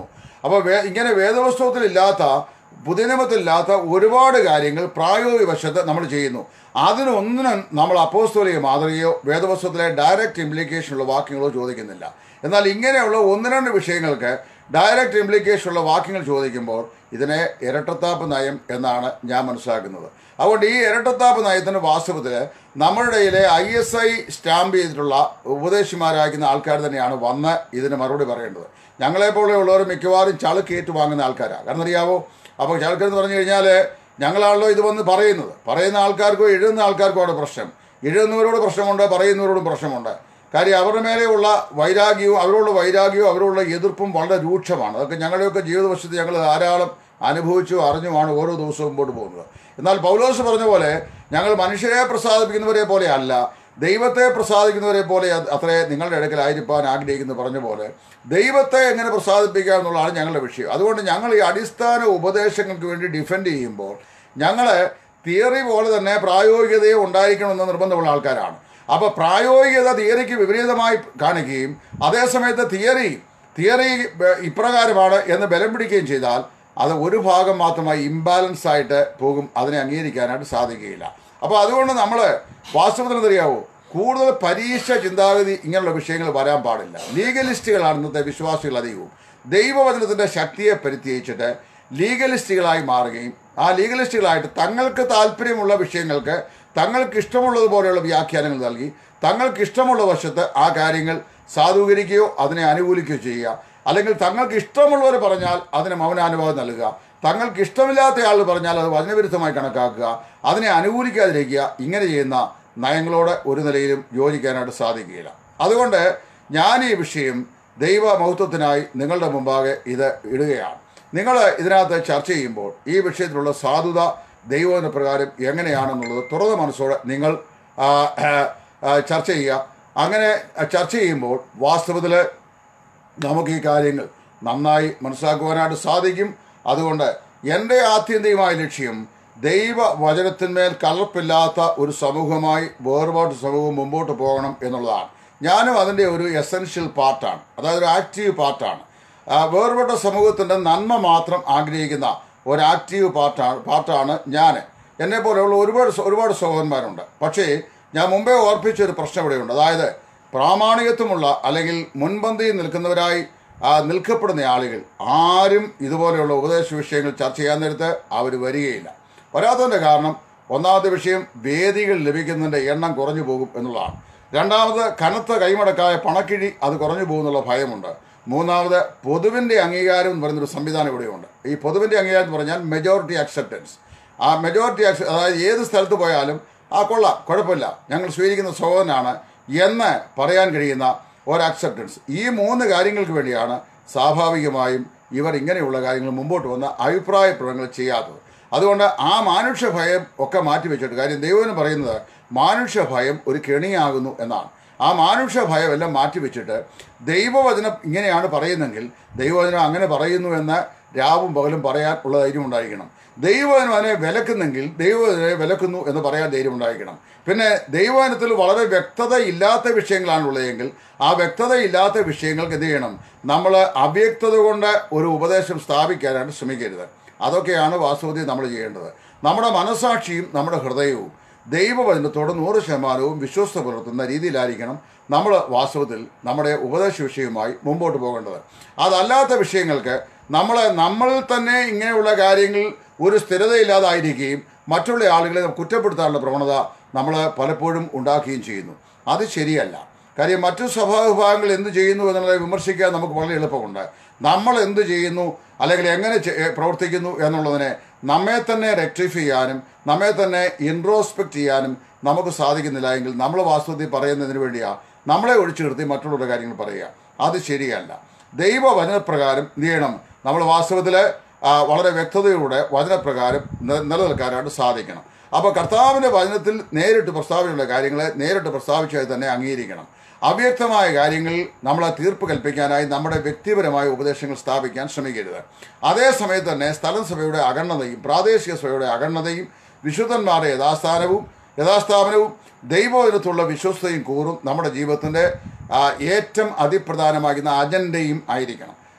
അപ്പോൾ വേ ഇങ്ങനെ വേദപുസ്തകത്തിലില്ലാത്ത പുതിയ നിയമത്തിലില്ലാത്ത ഒരുപാട് കാര്യങ്ങൾ പ്രായോഗിക വശത്ത് നമ്മൾ ചെയ്യുന്നു അതിനൊന്നിനും നമ്മൾ അപ്പോസ്തോലിക മാതൃകയോ വേദപുസ്തകത്തിലെ ഡയറക്റ്റ് ഇംപ്ലിക്കേഷനുള്ള വാക്യങ്ങളോ ചോദിക്കുന്നില്ല എന്നാൽ ഇങ്ങനെയുള്ള ഒന്ന് രണ്ട് വിഷയങ്ങൾക്ക് ഡയറക്റ്റ് ഇംപ്ലിക്കേഷനുള്ള വാക്യങ്ങൾ ചോദിക്കുമ്പോൾ ഇതിനെ ഇരട്ടത്താപ്പ് നയം എന്നാണ് ഞാൻ മനസ്സിലാക്കുന്നത് അതുകൊണ്ട് ഈ ഇരട്ടത്താപ്പ് നയത്തിൻ്റെ വാസ്തവത്തിൽ നമ്മുടെ ഇടയിലെ ഐ എസ് ഐ സ്റ്റാമ്പ് ചെയ്തിട്ടുള്ള ഉപദേശിമാരായിരിക്കുന്ന ആൾക്കാർ തന്നെയാണ് വന്ന് ഇതിന് മറുപടി പറയേണ്ടത് ഞങ്ങളെപ്പോലെയുള്ളവർ മിക്കവാറും ചളുക്ക് ഏറ്റുവാങ്ങുന്ന ആൾക്കാരാണ് കാരണം അറിയാവോ അപ്പോൾ ചളുക്കെന്ന് പറഞ്ഞു കഴിഞ്ഞാൽ ഞങ്ങളാണല്ലോ ഇത് വന്ന് പറയുന്നത് പറയുന്ന ആൾക്കാർക്കോ എഴുതുന്ന ആൾക്കാർക്കോ ആണ് പ്രശ്നം എഴുതുന്നവരോട് പ്രശ്നമുണ്ട് പറയുന്നവരോടും പ്രശ്നമുണ്ട് കാര്യം അവരുടെ മേലെയുള്ള വൈരാഗ്യവും അവരോടുള്ള വൈരാഗ്യവും അവരോടുള്ള എതിർപ്പും വളരെ രൂക്ഷമാണ് അതൊക്കെ ഞങ്ങളുടെയൊക്കെ ജീവിതവശത്ത് ഞങ്ങൾ ധാരാളം അനുഭവിച്ചു അറിഞ്ഞുമാണ് ഓരോ ദിവസവും മുമ്പോട്ട് പോകുന്നത് എന്നാൽ പൗലോസ് പറഞ്ഞ പോലെ ഞങ്ങൾ മനുഷ്യരെ പ്രസാദിപ്പിക്കുന്നവരെ പോലെ അല്ല ദൈവത്തെ പ്രസാദിക്കുന്നവരെ പോലെ അത് അത്രേ നിങ്ങളുടെ ഇടയ്ക്കലായിരിക്കാൻ ആഗ്രഹിക്കുന്നു പറഞ്ഞ പോലെ ദൈവത്തെ എങ്ങനെ പ്രസാദിപ്പിക്കുക എന്നുള്ളതാണ് ഞങ്ങളുടെ വിഷയം അതുകൊണ്ട് ഞങ്ങൾ ഈ അടിസ്ഥാന ഉപദേശങ്ങൾക്ക് വേണ്ടി ഡിഫെൻഡ് ചെയ്യുമ്പോൾ ഞങ്ങൾ തിയറി പോലെ തന്നെ പ്രായോഗികതയും ഉണ്ടായിരിക്കണമെന്ന് നിർബന്ധമുള്ള ആൾക്കാരാണ് അപ്പോൾ പ്രായോഗികത തിയറിക്ക് വിപരീതമായി കാണിക്കുകയും അതേസമയത്ത് തിയറി തിയറി ബ- ഇപ്രകാരമാണ് എന്ന് ബലം പിടിക്കുകയും ചെയ്താൽ അത് ഒരു ഭാഗം മാത്രമായി ഇംബാലൻസ് ആയിട്ട് പോകും അതിനെ അംഗീകരിക്കാനായിട്ട് സാധിക്കുകയില്ല അപ്പോൾ അതുകൊണ്ട് നമ്മൾ വാസ്തവത്തിൽ എന്തറിയാവോ കൂടുതൽ പരീക്ഷ ചിന്താഗതി ഇങ്ങനെയുള്ള വിഷയങ്ങൾ വരാൻ പാടില്ല ലീഗലിസ്റ്റുകളാണ് ഇന്നത്തെ വിശ്വാസികൾ അധികവും ദൈവവചനത്തിൻ്റെ ശക്തിയെ പരിത്യജിച്ചിട്ട് ലീഗലിസ്റ്റുകളായി മാറുകയും ആ ലീഗലിസ്റ്റുകളായിട്ട് തങ്ങൾക്ക് താല്പര്യമുള്ള വിഷയങ്ങൾക്ക് തങ്ങൾക്ക് ഇഷ്ടമുള്ളതുപോലെയുള്ള വ്യാഖ്യാനങ്ങൾ നൽകി തങ്ങൾക്ക് ഇഷ്ടമുള്ള വശത്ത് ആ കാര്യങ്ങൾ സാധൂകരിക്കുകയോ അതിനെ അനുകൂലിക്കുകയോ ചെയ്യുക അല്ലെങ്കിൽ തങ്ങൾക്ക് ഇഷ്ടമുള്ളവർ പറഞ്ഞാൽ അതിന് മൗനാനുഭവം നൽകുക തങ്ങൾക്ക് ഇഷ്ടമില്ലാത്ത ആൾ പറഞ്ഞാൽ അത് വചനവിരുദ്ധമായി കണക്കാക്കുക അതിനെ അനുകൂലിക്കാതിരിക്കുക ഇങ്ങനെ ചെയ്യുന്ന നയങ്ങളോട് ഒരു നിലയിലും യോജിക്കാനായിട്ട് സാധിക്കുകയില്ല അതുകൊണ്ട് ഞാൻ ഈ വിഷയം ദൈവ മഹത്വത്തിനായി നിങ്ങളുടെ മുമ്പാകെ ഇത് ഇടുകയാണ് നിങ്ങൾ ഇതിനകത്ത് ചർച്ച ചെയ്യുമ്പോൾ ഈ വിഷയത്തിലുള്ള സാധുത ദൈവത്തിന് പ്രകാരം എങ്ങനെയാണെന്നുള്ളത് തുറന്ന മനസ്സോടെ നിങ്ങൾ ആ, ആ, ആ, ചർച്ച ചെയ്യുക അങ്ങനെ ചർച്ച ചെയ്യുമ്പോൾ വാസ്തവത്തിൽ നമുക്ക് ഈ കാര്യങ്ങൾ നന്നായി മനസ്സിലാക്കുവാനായിട്ട് സാധിക്കും അതുകൊണ്ട് എൻ്റെ ആത്യന്തികമായ ലക്ഷ്യം ദൈവ വചനത്തിന്മേൽ കലർപ്പില്ലാത്ത ഒരു സമൂഹമായി വേർപാട് സമൂഹം മുമ്പോട്ട് പോകണം എന്നുള്ളതാണ് ഞാനും അതിൻ്റെ ഒരു എസെൻഷ്യൽ പാർട്ടാണ് അതായത് ഒരു ആക്റ്റീവ് പാർട്ടാണ് ആ, വേർപെട്ട സമൂഹത്തിൻ്റെ നന്മ മാത്രം ആഗ്രഹിക്കുന്ന ഒരു ആക്റ്റീവ് പാർട്ടാണ് പാർട്ടാണ് ഞാൻ എന്നെ പോലെയുള്ള ഒരുപാട് സ- ഒരുപാട് സഹോദരന്മാരുണ്ട് പക്ഷേ ഞാൻ മുമ്പേ ഓർപ്പിച്ച ഒരു പ്രശ്നം ഇവിടെയുണ്ട് അതായത് പ്രാമാണികത്വമുള്ള അല്ലെങ്കിൽ മുൻപന്തിയിൽ നിൽക്കുന്നവരായി ആ, നിൽക്കപ്പെടുന്ന ആളുകൾ ആരും ഇതുപോലെയുള്ള ഉപദേശ വിഷയങ്ങൾ ചർച്ച ചെയ്യാൻ നേരത്ത് അവർ വരികയില്ല വരാത്തതിൻ്റെ കാരണം ഒന്നാമത്തെ വിഷയം വേദികൾ ലഭിക്കുന്നതിൻ്റെ എണ്ണം കുറഞ്ഞു പോകും എന്നുള്ളതാണ് രണ്ടാമത് കനത്ത കൈമടക്കായ പണക്കിഴി അത് കുറഞ്ഞു പോകുന്നുള്ള ഭയമുണ്ട് മൂന്നാമത് പൊതുവിൻ്റെ അംഗീകാരം എന്ന് പറയുന്നൊരു സംവിധാനം ഇവിടെയുണ്ട് ഈ പൊതുവിൻ്റെ അംഗീകാരം എന്ന് പറഞ്ഞാൽ മെജോറിറ്റി അക്സെപ്റ്റൻസ് ആ മെജോറിറ്റി അക്സെ അതായത് ഏത് സ്ഥലത്ത് പോയാലും ആ കൊള്ളാം കുഴപ്പമില്ല ഞങ്ങൾ സ്വീകരിക്കുന്ന സഹോദരനാണ് എന്ന് പറയാൻ കഴിയുന്ന ഒരു അക്സെപ്റ്റൻസ് ഈ മൂന്ന് കാര്യങ്ങൾക്ക് വേണ്ടിയാണ് സ്വാഭാവികമായും ഇവർ ഇങ്ങനെയുള്ള കാര്യങ്ങൾ മുമ്പോട്ട് വന്ന് അഭിപ്രായ പ്രകടനങ്ങൾ ചെയ്യാത്തത് അതുകൊണ്ട് ആ മാനുഷ്യ ഭയം ഒക്കെ മാറ്റിവെച്ചിട്ട് കാര്യം ദൈവത്തിന് പറയുന്നത് മാനുഷ്യ ഭയം ഒരു കെണിയാകുന്നു എന്നാണ് ആ മാനുഷ്യ ഭയം എല്ലാം മാറ്റിവെച്ചിട്ട് ദൈവവചനം ഇങ്ങനെയാണ് പറയുന്നെങ്കിൽ ദൈവവചനം അങ്ങനെ പറയുന്നു എന്ന് രാവും പകലും പറയാൻ ഉള്ള ധൈര്യം ഉണ്ടായിരിക്കണം ദൈവവചനം അതിനെ വിലക്കുന്നെങ്കിൽ ദൈവവചനെ വിലക്കുന്നു എന്ന് പറയാൻ ധൈര്യം ഉണ്ടായിരിക്കണം പിന്നെ ദൈവവചനത്തിൽ വളരെ വ്യക്തത ഇല്ലാത്ത വിഷയങ്ങളാണുള്ളതെങ്കിൽ ആ വ്യക്തത ഇല്ലാത്ത വിഷയങ്ങൾക്ക് എന്ത് ചെയ്യണം നമ്മൾ അവ്യക്തത കൊണ്ട് ഒരു ഉപദേശം സ്ഥാപിക്കാനായിട്ട് ശ്രമിക്കരുത് അതൊക്കെയാണ് വാസ്തവത്തിൽ നമ്മൾ ചെയ്യേണ്ടത് നമ്മുടെ മനസാക്ഷിയും നമ്മുടെ ഹൃദയവും ദൈവവചനത്തോട് നൂറ് ശതമാനവും വിശ്വസ്ത പുലർത്തുന്ന രീതിയിലായിരിക്കണം നമ്മൾ വാസ്തവത്തിൽ നമ്മുടെ ഉപദേശ വിഷയവുമായി മുമ്പോട്ട് പോകേണ്ടത് അതല്ലാത്ത വിഷയങ്ങൾക്ക് നമ്മളെ നമ്മളിൽ തന്നെ ഇങ്ങനെയുള്ള കാര്യങ്ങൾ ഒരു സ്ഥിരതയില്ലാതായിരിക്കുകയും മറ്റുള്ള ആളുകളെ കുറ്റപ്പെടുത്താനുള്ള പ്രവണത നമ്മൾ പലപ്പോഴും ഉണ്ടാക്കുകയും ചെയ്യുന്നു അത് ശരിയല്ല കാര്യം മറ്റു സഭാവിഭാഗങ്ങൾ എന്ത് ചെയ്യുന്നു എന്നുള്ളത് വിമർശിക്കാൻ നമുക്ക് വളരെ എളുപ്പമുണ്ട് നമ്മൾ എന്ത് ചെയ്യുന്നു അല്ലെങ്കിൽ എങ്ങനെ ചെ- ഏ, പ്രവർത്തിക്കുന്നു എന്നുള്ളതിനെ നമ്മെ തന്നെ റെക്ടിഫൈ ചെയ്യാനും നമ്മെ തന്നെ ഇൻട്രോസ്പെക്ട് ചെയ്യാനും നമുക്ക് സാധിക്കുന്നില്ല എങ്കിൽ നമ്മൾ വാസ്തവത്തിൽ പറയുന്നതിന് വേണ്ടിയാണ് നമ്മളെ ഒഴിച്ചു നിർത്തി മറ്റുള്ളവരുടെ കാര്യങ്ങൾ പറയുക അത് ശരിയല്ല ദൈവ വചനപ്രകാരം എന്ത് ചെയ്യണം നമ്മൾ വാസ്തവത്തിൽ വളരെ വ്യക്തതയോടെ വചനപ്രകാരം നി- നിലനിൽക്കാനായിട്ട് സാധിക്കണം അപ്പോൾ കർത്താവിൻ്റെ വചനത്തിൽ നേരിട്ട് പ്രസ്താവനയുള്ള കാര്യങ്ങളെ നേരിട്ട് പ്രസ്താവിച്ചതായി തന്നെ അംഗീകരിക്കണം അവ്യക്തമായ കാര്യങ്ങളിൽ നമ്മളെ തീർപ്പ് കൽപ്പിക്കാനായി നമ്മുടെ വ്യക്തിപരമായ ഉപദേശങ്ങൾ സ്ഥാപിക്കാൻ ശ്രമിക്കരുത് അതേസമയത്ത് തന്നെ സ്ഥലം സഭയുടെ അഗണ്യതയും പ്രാദേശിക സഭയുടെ അഗണ്യതയും വിശുദ്ധന്മാരുടെ യഥാസ്ഥാനവും യഥാസ്ഥാപനവും ദൈവത്തിലുള്ള വിശ്വസ്തയും കൂറും നമ്മുടെ ജീവിതത്തിൻ്റെ ആ, ഏറ്റവും അതിപ്രധാനമാകുന്ന അജണ്ടയും ആയിരിക്കണം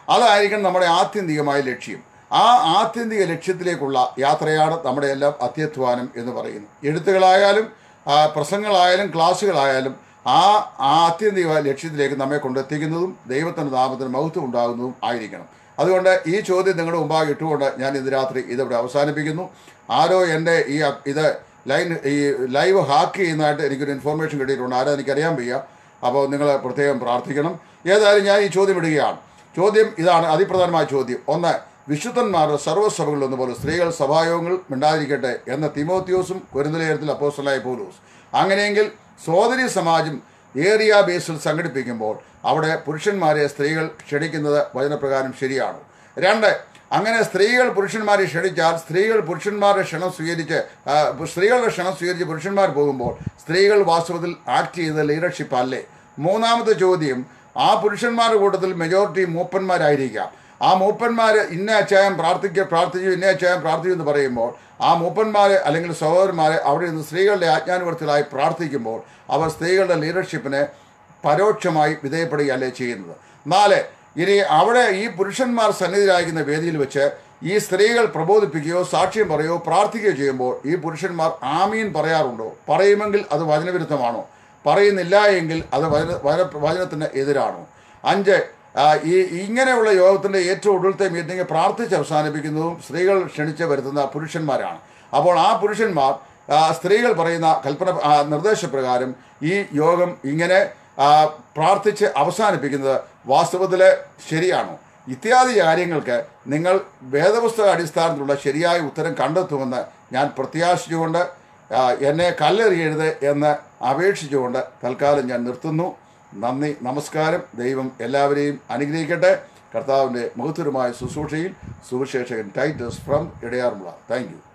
അതായിരിക്കണം നമ്മുടെ ആത്യന്തികമായ ലക്ഷ്യം ആ ആത്യന്തിക ലക്ഷ്യത്തിലേക്കുള്ള യാത്രയാണ് നമ്മുടെ എല്ലാം അത്യധ്വാനം എന്ന് പറയുന്നു എഴുത്തുകളായാലും ആ, പ്രസംഗങ്ങളായാലും ക്ലാസ്സുകളായാലും ആ ആ ആത്യന്തിക ലക്ഷ്യത്തിലേക്ക് നമ്മെ കൊണ്ടെത്തിക്കുന്നതും ദൈവത്തിൻ്റെ നാമത്തിന് മഹത്വം ഉണ്ടാകുന്നതും ആയിരിക്കണം അതുകൊണ്ട് ഈ ചോദ്യം നിങ്ങളുടെ മുമ്പാകെ ഇട്ടുകൊണ്ട് ഞാൻ ഇന്ന് രാത്രി ഇതിവിടെ അവസാനിപ്പിക്കുന്നു ആരോ എൻ്റെ ഈ അ- ഇത് ലൈൻ ഈ ലൈവ് ഹാക്ക് ചെയ്യുന്നതായിട്ട് എനിക്കൊരു ഇൻഫോർമേഷൻ കിട്ടിയിട്ടുണ്ട് ആരാ എനിക്കറിയാൻ വയ്യ അപ്പോൾ നിങ്ങൾ പ്രത്യേകം പ്രാർത്ഥിക്കണം ഏതായാലും ഞാൻ ഈ ചോദ്യം ഇടുകയാണ് ചോദ്യം ഇതാണ് അതിപ്രധാനമായ ചോദ്യം ഒന്ന് വിശുദ്ധന്മാരുടെ സർവ്വസഭകളിൽ പോലെ സ്ത്രീകൾ സഭായോഗങ്ങൾ മിണ്ടാതിരിക്കട്ടെ എന്ന തിമോത്യോസും കുരുന്തലേയത്തിൽ അപ്പോസ്റ്റലായ പോലൂസ് അങ്ങനെയെങ്കിൽ സോദരി സമാജം ഏരിയ ബേസിൽ സംഘടിപ്പിക്കുമ്പോൾ അവിടെ പുരുഷന്മാരെ സ്ത്രീകൾ ക്ഷണിക്കുന്നത് വചനപ്രകാരം ശരിയാണ് രണ്ട് അങ്ങനെ സ്ത്രീകൾ പുരുഷന്മാരെ ക്ഷണിച്ചാൽ സ്ത്രീകൾ പുരുഷന്മാരുടെ ക്ഷണം സ്വീകരിച്ച് ആ, സ്ത്രീകളുടെ ക്ഷണം സ്വീകരിച്ച് പുരുഷന്മാർ പോകുമ്പോൾ സ്ത്രീകൾ വാസ്തവത്തിൽ ആക്ട് ചെയ്ത ലീഡർഷിപ്പ് അല്ലേ മൂന്നാമത്തെ ചോദ്യം ആ പുരുഷന്മാരുടെ കൂട്ടത്തിൽ മെജോറിറ്റി മൂപ്പന്മാരായിരിക്കാം ആ മൂപ്പന്മാർ ഇന്ന അച്ചായം പ്രാർത്ഥിക്ക പ്രാർത്ഥിച്ചു ഇന്ന അച്ചായം പ്രാർത്ഥിച്ചു എന്ന് പറയുമ്പോൾ ആ മൂപ്പന്മാരെ അല്ലെങ്കിൽ സഹോദരന്മാരെ അവിടെ നിന്ന് സ്ത്രീകളുടെ ആജ്ഞാനുവർത്തികളായി പ്രാർത്ഥിക്കുമ്പോൾ അവർ സ്ത്രീകളുടെ ലീഡർഷിപ്പിനെ പരോക്ഷമായി വിധേയപ്പെടുകയല്ലേ ചെയ്യുന്നത് നാല് ഇനി അവിടെ ഈ പുരുഷന്മാർ സന്നിധിയിലായിരിക്കുന്ന വേദിയിൽ വെച്ച് ഈ സ്ത്രീകൾ പ്രബോധിപ്പിക്കുകയോ സാക്ഷ്യം പറയുകയോ പ്രാർത്ഥിക്കുകയോ ചെയ്യുമ്പോൾ ഈ പുരുഷന്മാർ ആമീൻ പറയാറുണ്ടോ പറയുമെങ്കിൽ അത് വചനവിരുദ്ധമാണോ പറയുന്നില്ല എങ്കിൽ അത് വചന വചന വചനത്തിന് എതിരാണോ അഞ്ച് ആ, ഈ ഇങ്ങനെയുള്ള യോഗത്തിൻ്റെ ഏറ്റവും ഒടുവിലത്തെ മീറ്റിംഗ് പ്രാർത്ഥിച്ച് അവസാനിപ്പിക്കുന്നതും സ്ത്രീകൾ ക്ഷണിച്ച് വരുത്തുന്ന പുരുഷന്മാരാണ് അപ്പോൾ ആ പുരുഷന്മാർ ആ, സ്ത്രീകൾ പറയുന്ന കൽപ്പന ആ, നിർദ്ദേശപ്രകാരം ഈ യോഗം ഇങ്ങനെ ആ, പ്രാർത്ഥിച്ച് അവസാനിപ്പിക്കുന്നത് വാസ്തവത്തിൽ ശരിയാണോ ഇത്യാദി കാര്യങ്ങൾക്ക് നിങ്ങൾ വേദപുസ്തക അടിസ്ഥാനത്തിലുള്ള ശരിയായ ഉത്തരം കണ്ടെത്തുമെന്ന് ഞാൻ പ്രത്യാശിച്ചുകൊണ്ട് ആ, എന്നെ കല്ലെറിയരുത് എന്ന് അപേക്ഷിച്ചുകൊണ്ട് തൽക്കാലം ഞാൻ നിർത്തുന്നു നന്ദി നമസ്കാരം ദൈവം എല്ലാവരെയും അനുഗ്രഹിക്കട്ടെ കർത്താവിൻ്റെ മഹത്വരമായ ശുശ്രൂഷയിൽ സുവിശേഷകൻ ടൈറ്റസ് ഫ്രം ഇടയാറുമുള്ള താങ്ക് യു